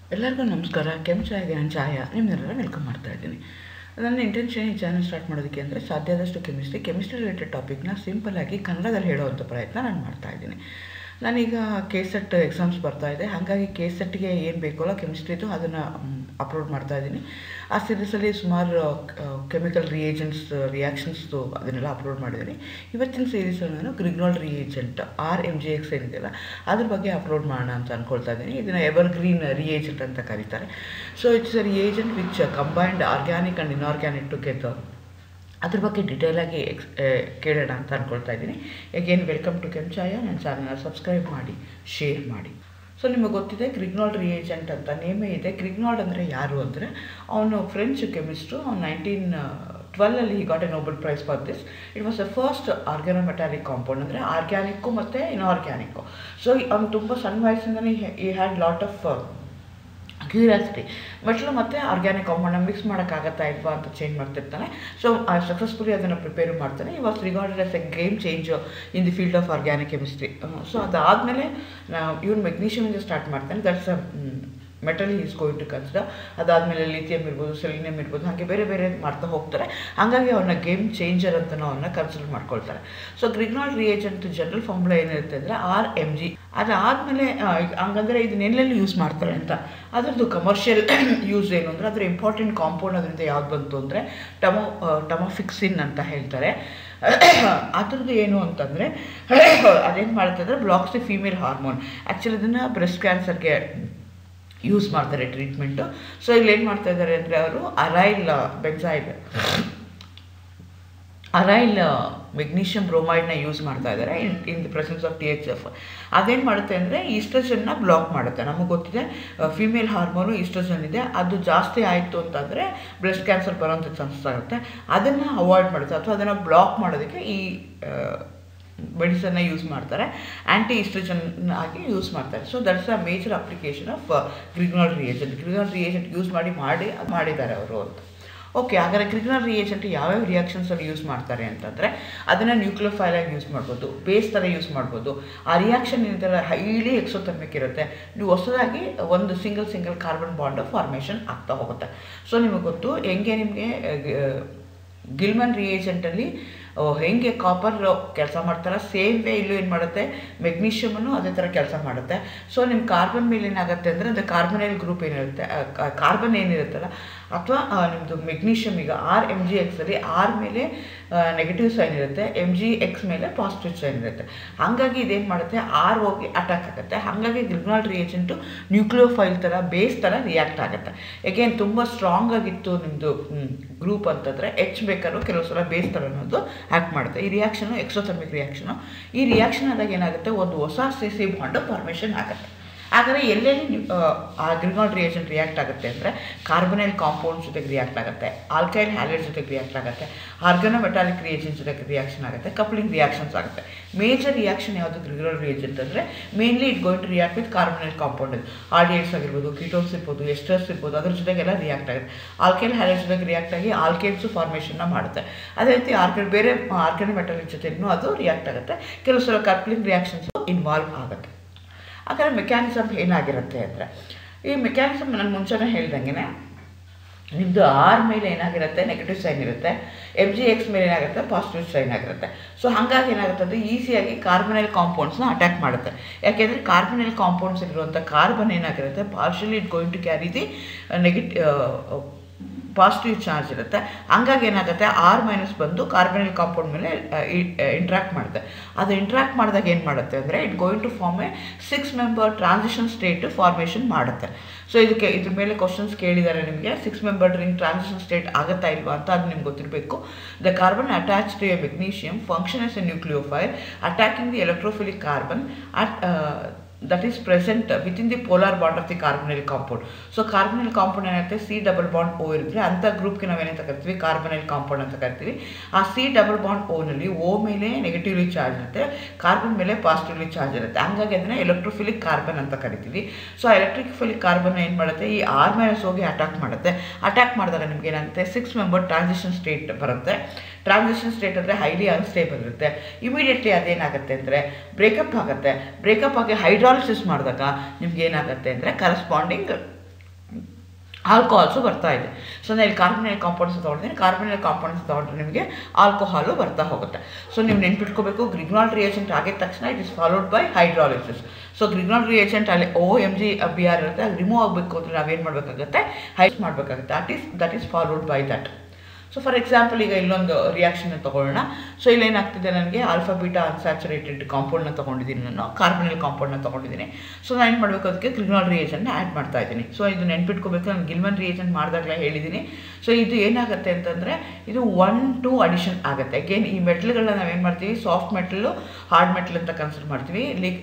ಎಲ್ಲರಿಗೂ ನಮಸ್ಕಾರ ಕೆಂಪು ಚಾಯ್ಗೆ ನಾನು ಚಾಯ ನಿಮ್ಮನ್ನೆಲ್ಲ ವೆಲ್ಕಮ್ ಮಾಡ್ತಾ ಇದ್ದೀನಿ ನನ್ನ ಇಂಟೆನ್ಷನ್ ಈ ಚಾನಲ್ ಸ್ಟಾರ್ಟ್ ಮಾಡೋದಕ್ಕೆ ಅಂದರೆ ಸಾಧ್ಯ ಆದಷ್ಟು ಕೆಮಿಸ್ಟ್ರಿ ಕೆಮಿಸ್ಟ್ರಿ ರಿಲೇಟೆಡ್ ಟಾಪಿಕ್ನ ಸಿಂಪಲ್ಲಾಗಿ ಕನ್ನಡದಲ್ಲಿ ಹೇಳೋವಂಥ ಪ್ರಯತ್ನ ನಾನು ಮಾಡ್ತಾ ಇದ್ದೀನಿ ನಾನೀಗ ಕೆ ಸೆಟ್ ಎಕ್ಸಾಮ್ಸ್ ಬರ್ತಾ ಇದೆ ಹಾಗಾಗಿ ಕೆ ಸೆಟ್ಗೆ ಏನು ಬೇಕಲ್ಲ ಕೆಮಿಸ್ಟ್ರಿದು ಅದನ್ನು ಅಪ್ಲೋಡ್ ಮಾಡ್ತಾ ಇದ್ದೀನಿ ಆ ಸೀರೀಸಲ್ಲಿ ಸುಮಾರು ಕೆಮಿಕಲ್ ರಿಯೇಜೆಂಟ್ಸ್ ರಿಯಾಕ್ಷನ್ಸ್ದು ಅದನ್ನೆಲ್ಲ ಅಪ್ಲೋಡ್ ಮಾಡಿದ್ದೀನಿ ಇವತ್ತಿನ ಸೀರೀಸಲ್ಲಿ ನಾನು Grignard reagent R M G X ಏನಿದೆಯಲ್ಲ ಅದ್ರ ಬಗ್ಗೆ ಅಪ್ಲೋಡ್ ಮಾಡೋಣ ಅಂತ ಅಂದ್ಕೊಳ್ತಾ ಇದ್ದೀನಿ ಇದನ್ನು ಎವರ್ ಗ್ರೀನ್ ರಿಯೇಜೆಂಟ್ ಅಂತ ಕರೀತಾರೆ so it's a reagent which combined organic and inorganic together ಅದ್ರ ಬಗ್ಗೆ ಡಿಟೇಲಾಗಿ ಎಕ್ಸ್ ಕೇಳೋಣ ಅಂತ ಅಂದ್ಕೊಳ್ತಾ ಇದ್ದೀನಿ ಎಗೇನ್ ವೆಲ್ಕಮ್ ಟು ಕೆಂಚಾಯ ನನ್ನ ಚಾನಲ್ನ ಸಬ್ಸ್ಕ್ರೈಬ್ ಮಾಡಿ ಶೇರ್ ಮಾಡಿ ಸೊ ನಿಮಗೆ ಗೊತ್ತಿದೆ ಕ್ರಿಗ್ನಾಲ್ಡ್ ರಿಯೇಜೆಂಟ್ ಅಂತ ನೇಮೇ ಇದೆ ಕ್ರಿಗ್ನಾಲ್ಡ್ ಅಂದರೆ ಯಾರು ಅಂದರೆ ಅವನು ಫ್ರೆಂಚ್ ಕೆಮಿಸ್ಟ್ರು ಅವ್ನು ನೈನ್ಟೀನ್ ಟ್ವೆಲ್ಲಲ್ಲಿ ಈ got a Nobel prize for this it was the first organometallic compound ಅಂದರೆ ಆರ್ಗ್ಯಾನಿಕ್ಕು ಮತ್ತು ಇನ್ಆರ್ಗ್ಯಾನಿಕ್ಕು ಸೊ ಅವ್ನು ತುಂಬ ಸಣ್ಣ ವಯಸ್ಸಿಂದನೇ he had lot of curiosity ಮೆಟ್ಲು ಮತ್ತು ಆರ್ಗ್ಯಾನಿಕ್ ಕಾಂಪೌಂಡ್ನ ಮಿಕ್ಸ್ ಮಾಡೋಕ್ಕಾಗತ್ತಾ ಇಲ್ವಾ ಅಂತ ಚೇಂಜ್ ಮಾಡ್ತಿರ್ತಾನೆ ಸೊ ಸಕ್ಸಸ್ಫುಲಿ ಅದನ್ನು ಪ್ರಿಪೇರ್ ಮಾಡ್ತಾನೆ ಈ was regarded as a game change in the field of organic chemistry so ಅದಾದಮೇಲೆ ಇವ್ನು ಮೆಗ್ನೀಷಿಯಮಿಂದ ಸ್ಟಾರ್ಟ್ ಮಾಡ್ತಾನೆ that's a metal is going to consider ಅದಾದಮೇಲೆ ಲಿಥಿಯಮ್ ಇರ್ಬೋದು ಸೆಲಿನಿಯಮ್ ಇರ್ಬೋದು ಹಾಗೆ ಬೇರೆ ಬೇರೆ ಮಾಡ್ತಾ ಹೋಗ್ತಾರೆ ಹಾಗಾಗಿ ಅವನ್ನ ಗೇಮ್ ಚೇಂಜರ್ ಅಂತ ಅವನ್ನ ಕನ್ಸಿಡರ್ ಮಾಡ್ಕೊಳ್ತಾರೆ so Grignard reagent general formula ಏನಿರುತ್ತೆ ಅಂದರೆ ಆರ್ ಎಮ್ ಜಿ ಅದಾದಮೇಲೆ ಹಂಗಂದರೆ ಇದನ್ನ ಎಲ್ಲೆಲ್ಲಿ ಯೂಸ್ ಮಾಡ್ತಾರೆ ಅಂತ ಅದರದ್ದು ಕಮರ್ಷಿಯಲ್ ಯೂಸ್ ಏನು ಅಂದರೆ ಅದರ ಇಂಪಾರ್ಟೆಂಟ್ ಕಾಂಪೌಂಡ್ ಅದರಿಂದ ಯಾವ್ದು ಬಂತು ಅಂದರೆ ಟಮೋ ಟಮೋಫಿಕ್ಸಿನ್ ಅಂತ ಹೇಳ್ತಾರೆ ಅದ್ರದ್ದು ಏನು ಅಂತಂದರೆ ಅದೇನು ಮಾಡುತ್ತೆ ಅಂದರೆ blocks the female hormone actually ಇದನ್ನು ಬ್ರೆಸ್ಟ್ ಕ್ಯಾನ್ಸರ್ಗೆ ಯೂಸ್ ಮಾಡ್ತಾರೆ ಟ್ರೀಟ್ಮೆಂಟು ಸೊ ಇಲ್ಲಿ ಏನು ಮಾಡ್ತಾ ಇದ್ದಾರೆ ಅಂದರೆ ಅವರು ಅರೈಲ್ ಬೆನ್ಸಾಯಿಲ್ ಅರೈಲ್ ಮೆಗ್ನೀಷಿಯಮ್ ಬ್ರೋಮೈಡ್ನ ಯೂಸ್ ಮಾಡ್ತಾ ಇದ್ದಾರೆ in in the presence of T H F ಅದೇನು ಮಾಡುತ್ತೆ ಅಂದರೆ ಈಸ್ಟ್ರೋಜನ್ನ ಬ್ಲಾಕ್ ಮಾಡುತ್ತೆ ನಮಗೆ ಗೊತ್ತಿದೆ ಫಿಮೇಲ್ ಹಾರ್ಮೋನು ಈಸ್ಟ್ರೋಜನ್ ಇದೆ ಅದು ಜಾಸ್ತಿ ಆಯಿತು ಅಂತಂದರೆ ಬ್ರೆಸ್ಟ್ ಕ್ಯಾನ್ಸರ್ ಬರೋಂಥ ಚಾನ್ಸಸ್ ಆಗುತ್ತೆ ಅದನ್ನು ಅವಾಯ್ಡ್ ಮಾಡುತ್ತೆ ಅಥವಾ ಅದನ್ನು ಬ್ಲಾಕ್ ಮಾಡೋದಕ್ಕೆ ಈ ಮೆಡಿಸನ್ನ ಯೂಸ್ ಮಾಡ್ತಾರೆ ಆ್ಯಂಟಿ ಇಸ್ಟ್ರೋಜನ್ ಆಗಿ ಯೂಸ್ ಮಾಡ್ತಾರೆ so that's a major application of Grignard reagent Grignard reagent use ಮಾಡಿ ಮಾಡಿ ಅದು ಮಾಡಿದ್ದಾರೆ ಅವರು ಅಂತ ಓಕೆ ಹಾಗಾದರೆ ಕ್ರಿಗ್ನಲ್ ರಿಯೇಜೆಂಟ್ ಯಾವ್ಯಾವ ರಿಯಾಕ್ಷನ್ಸಲ್ಲಿ ಯೂಸ್ ಮಾಡ್ತಾರೆ ಅಂತಂದರೆ ಅದನ್ನು ನ್ಯೂಕ್ಲಿಯೋಫೈಲಾಗಿ ಯೂಸ್ ಮಾಡ್ಬೋದು ಬೇಸ್ ಥರ ಯೂಸ್ ಮಾಡ್ಬೋದು ಆ ರಿಯಾಕ್ಷನ್ ಏನಿದೆ ಹೈಲಿ ಎಕ್ಸೋಥರ್ಮಿಕ್ ಇರುತ್ತೆ ನೀವು ಹೊಸದಾಗಿ ಒಂದು single single carbon bond formation ಆಗ್ತಾ ಹೋಗುತ್ತೆ ಸೊ ನಿಮಗೆ ಗೊತ್ತು ಹೆಂಗೆ ನಿಮಗೆ ಗಿಲ್ಮನ್ ರಿಯೇಜೆಂಟಲ್ಲಿ ಹೆಂಗೆ ಕಾಪರ್ ಕೆಲಸ ಮಾಡ್ತಾರೆ ಸೇಮ್ ವೇ ಇಲ್ಲೂ ಏನು ಮಾಡುತ್ತೆ ಮೆಗ್ನೀಷಿಯಮನ್ನು ಅದೇ ಥರ ಕೆಲಸ ಮಾಡುತ್ತೆ ಸೊ ನಿಮ್ಮ ಕಾರ್ಬನ್ ಮೇಲೆ ಏನಾಗುತ್ತೆ ಅಂದರೆ ಅದು ಕಾರ್ಬನೈಲ್ ಗ್ರೂಪ್ ಏನಿರುತ್ತೆ ಕಾರ್ಬನ್ ಏನಿರುತ್ತಲ್ಲ ಅಥವಾ ನಿಮ್ಮದು ಮೆಗ್ನೀಷಿಯಮ್ ಈಗ ಆರ್ ಎಮ್ ಜಿ ಎಕ್ಸಲ್ಲಿ ಆರ್ ಮೇಲೆ ನೆಗೆಟಿವ್ ಸೈನ್ ಇರುತ್ತೆ ಎಮ್ ಜಿ ಎಕ್ಸ್ ಮೇಲೆ ಪಾಸಿಟಿವ್ ಸೈನ್ ಇರುತ್ತೆ ಹಾಗಾಗಿ ಇದೇನು ಮಾಡುತ್ತೆ ಆರ್ ಹೋಗಿ ಅಟ್ಯಾಕ್ ಆಗುತ್ತೆ ಹಾಗಾಗಿ ಗ್ರಿಗ್ನಾಲ್ ರಿಯೇಜೆಂಟು ನ್ಯೂಕ್ಲಿಯೋಫೈಲ್ ಥರ ಬೇಸ್ ಥರ ರಿಯಾಕ್ಟ್ ಆಗುತ್ತೆ ಏಕೆಂದ್ರೆ ತುಂಬ ಸ್ಟ್ರಾಂಗ್ ಆಗಿತ್ತು ನಿಮ್ಮದು ಗ್ರೂಪ್ ಅಂತಂದರೆ ಎಚ್ ಬೇಕಾದ್ರೂ ಕೆಲವು ಸಲ ಬೇಸ್ ಥರ ಅನ್ನೋದು ಆ್ಯಕ್ಟ್ ಮಾಡುತ್ತೆ ಈ ರಿಯಾಕ್ಷನು ಎಕ್ಸೋಥರ್ಮಿಕ್ ರಿಯಾಕ್ಷನು ಈ ರಿಯಾಕ್ಷನ್ ಆದಾಗ ಏನಾಗುತ್ತೆ ಒಂದು ಹೊಸ ಸಿ ಸಿ ಬಾಂಡು ಫಾರ್ಮೇಷನ್ ಆಗುತ್ತೆ ಹಾಗಾದರೆ ಎಲ್ಲೆಲ್ಲಿ ನೀವು ಆ ಗ್ರಿನಾಲ್ ರಿಯೇಜೆಂಟ್ ರಿಯಾಕ್ಟ್ ಆಗುತ್ತೆ ಅಂದರೆ ಕಾರ್ಬನೈಲ್ ಕಾಂಪೌಂಡ್ ಜೊತೆಗೆ ರಿಯಾಕ್ಟ್ ಆಗುತ್ತೆ ಆಲ್ಕೈಲ್ ಹ್ಯಾಲೆಟ್ ಜೊತೆಗೆ ರಿಯಾಕ್ಟ್ ಆಗುತ್ತೆ ಆರ್ಗನೋ ಮೆಟಾಲಿಕ್ ರಿಯೇಜೆಂಟ್ ಜೊತೆಗೆ ರಿಯಾಕ್ಷನ್ ಆಗುತ್ತೆ ಕಪ್ಲಿಂಗ್ ರಿಯಾಕ್ಷನ್ಸ್ ಆಗುತ್ತೆ ಮೇಜರ್ ರಿಯಾಕ್ಷನ್ ಯಾವುದು ಗ್ರಿನಾಲ್ ರಿಯೇಜೆಂಟ್ ಅಂದರೆ mainly it going to react with carbonyl compound aldehydes ಆಗಿರ್ಬೋದು ಕೀಟೋನ್ಸ್ ಇರ್ಬೋದು ಎಸ್ಟರ್ಸ್ ಇರ್ಬೋದು ಅದ್ರ ಜೊತೆಗೆಲ್ಲ ರಿಯಾಕ್ಟ್ ಆಗುತ್ತೆ ಆಲ್ಕೈಲ್ ಹ್ಯಾಲೆಟ್ ಜೊತೆಗೆ ರಿಯಾಕ್ಟ್ ಆಗಿ ಆಲ್ಕೈಲ್ಸು ಫಾರ್ಮೇಷನ್ನ ಮಾಡುತ್ತೆ ಅದೇ ರೀತಿ ಆರ್ಗನ್ ಬೇರೆ ಆರ್ಗನೋ ಮೆಟಾಲಿಕ್ ಜೊತೆಗೂ ಅದು ರಿಯಾಕ್ಟ್ ಆಗುತ್ತೆ ಕೆಲವು ಸಲ ಕಪ್ಲಿಂಗ್ ರಿಯಾಕ್ಷನ್ಸು ಇನ್ವಾಲ್ವ್ ಆಗುತ್ತೆ ಹಾಗಾದ್ರೆ ಮೆಕ್ಯಾನಿಸಮ್ ಏನಾಗಿರುತ್ತೆ ಅಂದರೆ ಈ ಮೆಕ್ಯಾನಿಸಮ್ ನಾನು ಮುಂಚೆನೇ ಹೇಳ್ದಂಗೆ ನಿಮ್ಮದು ಆರ್ ಮೇಲೆ ಏನಾಗಿರುತ್ತೆ ನೆಗೆಟಿವ್ ಸೈನ್ ಇರುತ್ತೆ ಎಮ್ ಜಿ ಎಕ್ಸ್ ಮೇಲೆ ಏನಾಗುತ್ತೆ ಪಾಸಿಟಿವ್ ಸೈನ್ ಆಗಿರುತ್ತೆ ಸೊ ಹಾಗಾಗಿ ಏನಾಗುತ್ತೆ ಅದು ಈಸಿಯಾಗಿ ಕಾರ್ಬನೈಲ್ ಕಾಂಪೌಂಡ್ಸ್ನ ಅಟ್ಯಾಕ್ ಮಾಡುತ್ತೆ ಯಾಕೆಂದರೆ ಕಾರ್ಬನೈಲ್ ಕಾಂಪೌಂಡ್ಸ್ ಇರುವಂಥ ಕಾರ್ಬನ್ ಏನಾಗಿರುತ್ತೆ partially it going to carry the negative positive charge ಇರುತ್ತೆ ಹಂಗಾಗಿ ಏನಾಗುತ್ತೆ ಆರ್ ಮೈನಸ್ ಬಂದು ಕಾರ್ಬನೈಲ್ ಕಾಂಪೌಂಡ್ ಮೇಲೆ ಇಂಟ್ರಾಕ್ಟ್ ಮಾಡುತ್ತೆ ಅದು ಇಂಟ್ರಾಕ್ಟ್ ಮಾಡಿದಾಗ ಏನು ಮಾಡುತ್ತೆ ಅಂದರೆ it going to form a six member transition state formation ಮಾಡುತ್ತೆ ಸೊ ಇದಕ್ಕೆ ಇದ್ರ ಮೇಲೆ ಕ್ವಶನ್ಸ್ ಕೇಳಿದ್ದಾರೆ ನಿಮಗೆ six member ring transition state ಆಗುತ್ತಾ ಇಲ್ವಾ ಅಂತ ಅದು ನಿಮ್ಗೆ ಗೊತ್ತಿರಬೇಕು the carbon attach to a magnesium function as a nucleophile attacking the electrophilic carbon at that is present within the polar bond of the carbonyl compound so carbonyl compound ಏನಾಗುತ್ತೆ C double bond O ಇರುತ್ತೆ ಅಂಥ ಗ್ರೂಪ್ಗೆ ನಾವೇನಂತ ಕರಿತೀವಿ carbonyl compound ಅಂತ ಕರಿತೀವಿ ಆ C double bond ಓನಲ್ಲಿ O ಮೇಲೆ ನೆಗೆಟಿವ್ಲಿ ಚಾರ್ಜ್ ಇರುತ್ತೆ ಕಾರ್ಬನ್ ಮೇಲೆ ಪಾಸಿಟಿವ್ಲಿ ಚಾರ್ಜ್ ಇರುತ್ತೆ ಹಂಗಾಗಿ ಅದನ್ನು ಎಲೆಕ್ಟ್ರೋಫಿಲಿಕ್ ಕಾರ್ಬನ್ ಅಂತ ಕರಿತೀವಿ ಸೊ ಎಲೆಕ್ಟ್ರಿಫಿಲಿಕ್ ಕಾರ್ಬನ್ ಏನು ಮಾಡುತ್ತೆ ಈ ಆರ್ ಮೈನಸ್ ಹೋಗಿ ಅಟ್ಯಾಕ್ ಮಾಡುತ್ತೆ ಅಟ್ಯಾಕ್ ಮಾಡಿದಾಗ ನಿಮ್ಗೆ ಏನಾಗುತ್ತೆ ಸಿಕ್ಸ್ ಮೆಂಬರ್ ಟ್ರಾನ್ಸಿಷನ್ ಸ್ಟೇಟ್ ಬರುತ್ತೆ ಟ್ರಾನ್ಸಿಷನ್ ಸ್ಟೇಟ್ ಅಂದರೆ ಹೈಲಿ ಅನ್ಸ್ಟೇಬಲ್ ಇರುತ್ತೆ ಇಮಿಡಿಯೇಟ್ಲಿ ಅದೇನಾಗುತ್ತೆ ಅಂದರೆ ಬ್ರೇಕಪ್ ಆಗುತ್ತೆ ಬ್ರೇಕಪ್ ಆಗಿ ಹೈಡ್ರಾಲಿಸಿಸ್ ಮಾಡಿದಾಗ ನಿಮ್ಗೆ ಏನಾಗುತ್ತೆ ಅಂದರೆ ಕರೆಸ್ಪಾಂಡಿಂಗ್ ಆಲ್ಕೋಹಾಲ್ಸು ಬರ್ತಾ ಇದೆ ಸೊ ನಾನು ಇಲ್ಲಿ ಕಾರ್ಬನೈಲ್ ಕಾಂಪೌಂಡ್ಸ್ ತೊಗೊಂಡಿದ್ದೀನಿ ಕಾರ್ಬನೈಲ್ ಕಾಂಪೌಂಡ್ಸ್ ತೊಗೊಂಡ್ರೆ ನಿಮಗೆ ಆಲ್ಕೋಹಾಲು ಬರ್ತಾ ಹೋಗುತ್ತೆ ಸೊ ನೀವು ನೆನ್ಪಿಟ್ಕೋಬೇಕು ಗ್ರಿಗ್ನಾಲ್ ರಿಯೇಜೆಂಟ್ ಆಗಿದ ತಕ್ಷಣ it is followed by hydrolysis so Grignard reagent ಅಲ್ಲಿ O M G B R ಇರುತ್ತೆ ಅದು ರಿಮೂವ್ ಆಗಬೇಕು ಅಂದರೆ ನಾವೇನು ಮಾಡಬೇಕಾಗುತ್ತೆ ಹೈಸ್ ಮಾಡಬೇಕಾಗುತ್ತೆ that is that is followed by that so for example ಈಗ ಇಲ್ಲೊಂದು ರಿಯಾಕ್ಷನ್ ತೊಗೊಳ್ಳೋಣ ಸೊ ಇಲ್ಲಿ ಏನಾಗ್ತಿದೆ ನನಗೆ ಆಲ್ಫಾ ಬೀಟಾ ಅನ್ಸ್ಯಾಚುರೇಟೆಡ್ ಕಾಂಪೌಂಡ್ನ ತೊಗೊಂಡಿದ್ದೀನಿ ನಾನು ಕಾರ್ಬನಲ್ ಕಾಂಪೌಂಡ್ನ ತೊಗೊಂಡಿದ್ದೀನಿ ಸೊ ನಾನು ಏನು ಮಾಡಬೇಕು ಅದಕ್ಕೆ ಕ್ರಿಗ್ನಾಲ್ ರಿಯೇಜನ್ನ ಆ್ಯಡ್ ಮಾಡ್ತಾ ಇದ್ದೀನಿ ಸೊ ಇದು ನೆನ್ಪಿಟ್ಕೋಬೇಕು ನಾನು ಗಿಲ್ಮನ್ ರಿಯೇಜನ್ ಮಾಡಿದಾಗಲೇ ಹೇಳಿದ್ದೀನಿ ಸೊ ಇದು ಏನಾಗುತ್ತೆ ಅಂತಂದರೆ ಇದು ಒನ್ ಟು ಅಡಿಷನ್ ಆಗುತ್ತೆ ಅಗೇನ್ ಈ ಮೆಟ್ಲ್ಗಳನ್ನ ನಾವೇನು ಮಾಡ್ತೀವಿ ಸಾಫ್ಟ್ ಮೆಟಲ್ಲು ಹಾರ್ಡ್ ಮೆಟಲ್ ಅಂತ ಕನ್ಸಿಡರ್ ಮಾಡ್ತೀವಿ ಲಿಕ್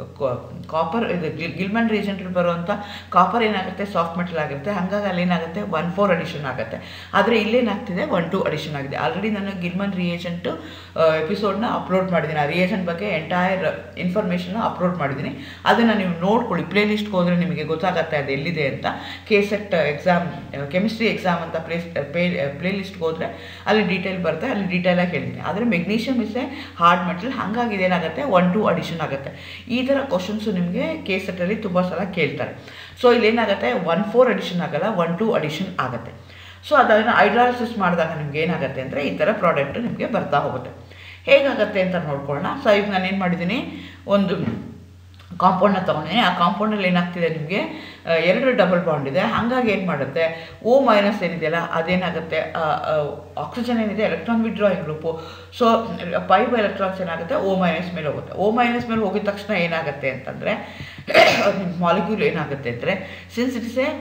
ಕಾಪರ್ ಇದು ಗಿಲ್ಮನ್ ರಿಯೇಜೆಂಟಲ್ಲಿ ಬರುವಂಥ ಕಾಪರ್ ಏನಾಗುತ್ತೆ ಸಾಫ್ಟ್ ಮೆಟಲ್ ಆಗುತ್ತೆ ಹಾಗಾಗಿ ಅಲ್ಲಿ ಏನಾಗುತ್ತೆ ಒನ್ ಫೋರ್ ಅಡಿಷನ್ ಆಗುತ್ತೆ ಆದರೆ ಇಲ್ಲೇನಾಗ್ತಿದೆ ಒನ್ ಟು ಅಡಿಷನ್ ಆಗಿದೆ ಆಲ್ರೆಡಿ ನಾನು ಗಿಲ್ಮನ್ ರಿಯೇಜೆಂಟು ಎಪಿಸೋಡ್ನ ಅಪ್ಲೋಡ್ ಮಾಡಿದ್ದೀನಿ ಆ ರಿಯೇಜೆಂಟ್ ಬಗ್ಗೆ ಎಂಟೈರ್ ಇನ್ಫಾರ್ಮೇಷನ್ನ ಅಪ್ಲೋಡ್ ಮಾಡಿದ್ದೀನಿ ಅದನ್ನು ನೀವು ನೋಡ್ಕೊಳ್ಳಿ ಪ್ಲೇ ಲಿಸ್ಟ್ಗೆ ಹೋದರೆ ನಿಮಗೆ ಗೊತ್ತಾಗುತ್ತೆ ಅದು ಎಲ್ಲಿದೆ ಅಂತ K SET exam chemistry exam ಅಂತ ಪ್ಲೇಸ್ ಪೇ ಪ್ಲೇ ಲಿಸ್ಟ್ಗೆ ಹೋದರೆ ಅಲ್ಲಿ ಡೀಟೇಲ್ ಬರುತ್ತೆ ಅಲ್ಲಿ ಡೀಟೇಲಾಗಿ ಹೇಳ್ತೀನಿ ಆದರೆ magnesium is a hard metal ಹಾಗಾಗಿ ಇದೇನಾಗುತ್ತೆ ಒನ್ ಟು ಅಡಿಷನ್ ಆಗುತ್ತೆ ಈ ಥರ ಕ್ವಶನ್ಸು ನಿಮಗೆ ಕೆ ಸೆಟ್ಟಲ್ಲಿ ತುಂಬ ಸಲ ಕೇಳ್ತಾರೆ ಸೊ ಇಲ್ಲೇನಾಗುತ್ತೆ ಒನ್ ಫೋರ್ ಅಡಿಷನ್ ಆಗಲ್ಲ ಒನ್ ಟು ಅಡಿಷನ್ ಆಗುತ್ತೆ ಸೊ ಅದನ್ನು ಹೈಡ್ರಾಲಿಸಿಸ್ ಮಾಡಿದಾಗ ನಿಮ್ಗೆ ಏನಾಗುತ್ತೆ ಅಂದರೆ ಈ ಥರ ಪ್ರಾಡಕ್ಟ್ ನಿಮಗೆ ಬರ್ತಾ ಹೋಗುತ್ತೆ ಹೇಗಾಗುತ್ತೆ ಅಂತ ನೋಡ್ಕೊಳ್ಳೋಣ ಸೊ ಈಗ ನಾನು ಏನು ಮಾಡಿದ್ದೀನಿ ಒಂದು ಕಾಂಪೌಂಡ್ನ ತೊಗೊಂಡಿದ್ದೀನಿ ಆ ಕಾಂಪೌಂಡಲ್ಲಿ ಏನಾಗ್ತಿದೆ ನಿಮಗೆ ಎರಡು ಡಬಲ್ ಬಾಂಡ್ ಇದೆ ಹಾಗಾಗಿ ಏನು ಮಾಡುತ್ತೆ ಓ ಮೈನಸ್ ಏನಿದೆಯಲ್ಲ ಅದೇನಾಗುತ್ತೆ ಆಕ್ಸಿಜನ್ ಏನಿದೆ electron withdrawing group so five electrons ಏನಾಗುತ್ತೆ ಓ ಮೈನಸ್ ಮೇಲೆ ಹೋಗುತ್ತೆ ಓ ಮೈನಸ್ ಮೇಲೆ ಹೋಗಿದ ತಕ್ಷಣ ಏನಾಗುತ್ತೆ ಅಂತಂದರೆ ಮಾಲಿಕ್ಯೂಲ್ ಏನಾಗುತ್ತೆ ಅಂದರೆ since it's a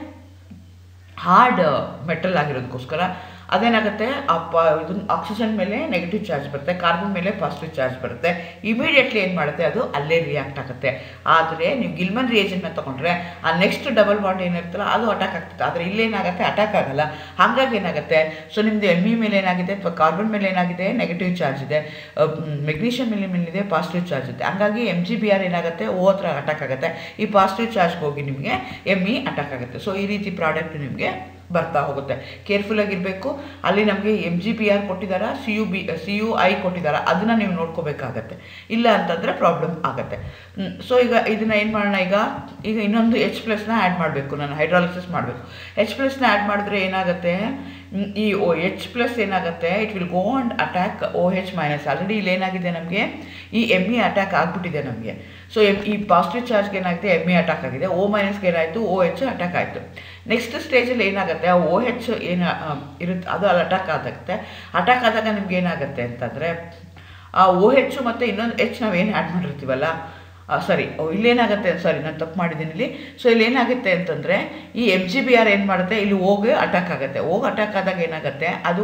hard metal ಆಗಿರೋದಕ್ಕೋಸ್ಕರ ಅದೇನಾಗುತ್ತೆ ಆ ಪ ಇದು ಆಕ್ಸಿಜನ್ ಮೇಲೆ ನೆಗೆಟಿವ್ ಚಾರ್ಜ್ ಬರುತ್ತೆ ಕಾರ್ಬನ್ ಮೇಲೆ ಪಾಸಿಟಿವ್ ಚಾರ್ಜ್ ಬರುತ್ತೆ ಇಮಿಡಿಯೇಟ್ಲಿ ಏನು ಮಾಡುತ್ತೆ ಅದು ಅಲ್ಲೇ ರಿಯಾಕ್ಟ್ ಆಗುತ್ತೆ ಆದರೆ ನೀವು ಗಿಲ್ಮನ್ ರಿಯೇಜೆಂಟ್ನ ತೊಗೊಂಡ್ರೆ ಆ ನೆಕ್ಸ್ಟ್ ಡಬಲ್ ಬಾಂಡ್ ಏನಿರುತ್ತಲ್ಲ ಅದು ಅಟ್ಯಾಕ್ ಆಗ್ತದೆ ಆದರೆ ಇಲ್ಲೇನಾಗುತ್ತೆ ಅಟ್ಯಾಕ್ ಆಗಲ್ಲ ಹಾಗಾಗಿ ಏನಾಗುತ್ತೆ ಸೊ ನಿಮ್ಮದು ಎಮ್ ಇ ಮೇಲೆ ಏನಾಗಿದೆ ಅಥವಾ ಕಾರ್ಬನ್ ಮೇಲೆ ಏನಾಗಿದೆ ನೆಗೆಟಿವ್ ಚಾರ್ಜ್ ಇದೆ ಮೆಗ್ನೀಷಿಯಮ್ ಮೇಲೆ ಮೇಲಿದೆ ಪಾಸಿಟಿವ್ ಚಾರ್ಜ್ ಇದೆ ಹಾಗಾಗಿ ಎಮ್ ಜಿ ಬಿ ಆರ್ ಏನಾಗುತ್ತೆ ಓ ಹತ್ರ ಅಟ್ಯಾಕ್ ಆಗುತ್ತೆ ಈ ಪಾಸಿಟಿವ್ ಚಾರ್ಜ್ಗೆ ಹೋಗಿ ನಿಮಗೆ ಎಮ್ ಇ ಅಟ್ಯಾಕ್ ಆಗುತ್ತೆ ಸೊ ಈ ರೀತಿ ಪ್ರಾಡಕ್ಟ್ ನಿಮಗೆ ಬರ್ತಾ ಹೋಗುತ್ತೆ ಕೇರ್ಫುಲ್ಲಾಗಿರಬೇಕು ಅಲ್ಲಿ ನಮಗೆ ಎಮ್ ಜಿ ಪಿ ಆರ್ ಕೊಟ್ಟಿದ್ದಾರೆ C U B C U I ಕೊಟ್ಟಿದ್ದಾರೆ ಅದನ್ನು ನೀವು ನೋಡ್ಕೋಬೇಕಾಗತ್ತೆ ಇಲ್ಲ ಅಂತಂದರೆ ಪ್ರಾಬ್ಲಮ್ ಆಗುತ್ತೆ ಸೊ ಈಗ ಇದನ್ನು ಏನು ಮಾಡೋಣ ಈಗ ಈಗ ಇನ್ನೊಂದು ಎಚ್ ಪ್ಲಸ್ನ ಆ್ಯಡ್ ಮಾಡಬೇಕು ನಾನು ಹೈಡ್ರಾಲಿಸಿಸ್ ಮಾಡಬೇಕು ಎಚ್ ಪ್ಲಸ್ನ ಆ್ಯಡ್ ಮಾಡಿದ್ರೆ ಏನಾಗುತ್ತೆ ಈ ಓ ಎಚ್ ಪ್ಲಸ್ ಏನಾಗುತ್ತೆ it will go and attack O H minus already ಇಲ್ಲಿ ಏನಾಗಿದೆ ನಮಗೆ ಈ ಎಮ್ ಇ ಅಟ್ಯಾಕ್ ಆಗಿಬಿಟ್ಟಿದೆ ನಮಗೆ ಸೊ ಎಮ್ ಈ ಪಾಸಿಟಿವ್ ಚಾರ್ಜ್ಗೆ ಏನಾಗಿದೆ ಎಮ್ ಇ ಅಟ್ಯಾಕ್ ಆಗಿದೆ ಓ ಮೈನಸ್ಗೆ ಏನಾಯಿತು ಓ ಎಚ್ ಅಟ್ಯಾಕ್ ಆಯಿತು ನೆಕ್ಸ್ಟ್ ಸ್ಟೇಜಲ್ಲಿ ಏನಾಗುತ್ತೆ ಆ ಓ ಹೆಚ್ ಏನು ಇರುತ್ತೆ ಅದು ಅಲ್ಲಿ ಅಟ್ಯಾಕ್ ಆಗುತ್ತೆ ಅಟ್ಯಾಕ್ ಆದಾಗ ನಿಮ್ಗೆ ಏನಾಗುತ್ತೆ ಅಂತಂದರೆ ಆ ಓ ಹೆಚ್ಚು ಮತ್ತು ಇನ್ನೊಂದು ಎಚ್ ನಾವು ಏನು ಆ್ಯಡ್ ಮಾಡಿರ್ತೀವಲ್ಲ ಸಾರಿ ಇಲ್ಲೇನಾಗುತ್ತೆ ಸಾರಿ ನಾನು ತಪ್ಪು ಮಾಡಿದ್ದೀನಿ ಇಲ್ಲಿ ಸೊ ಇಲ್ಲಿ ಏನಾಗುತ್ತೆ ಅಂತಂದರೆ ಈ ಎಮ್ ಜಿ ಬಿ ಆರ್ ಏನು ಮಾಡುತ್ತೆ ಇಲ್ಲಿ ಓಗೆ ಅಟ್ಯಾಕ್ ಆಗುತ್ತೆ ಓಗೆ ಅಟ್ಯಾಕ್ ಆದಾಗ ಏನಾಗುತ್ತೆ ಅದು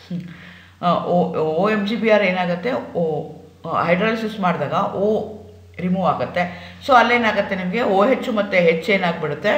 O M G B R ಏನಾಗುತ್ತೆ ಓ ಹೈಡ್ರಾಲಿಸಿಸ್ ಮಾಡಿದಾಗ ಓ ರಿಮೂವ್ ಆಗುತ್ತೆ ಸೊ ಅಲ್ಲೇನಾಗುತ್ತೆ ನಿಮಗೆ ಓ ಹೆಚ್ಚು ಮತ್ತು ಹೆಚ್ಚು ಏನಾಗ್ಬಿಡುತ್ತೆ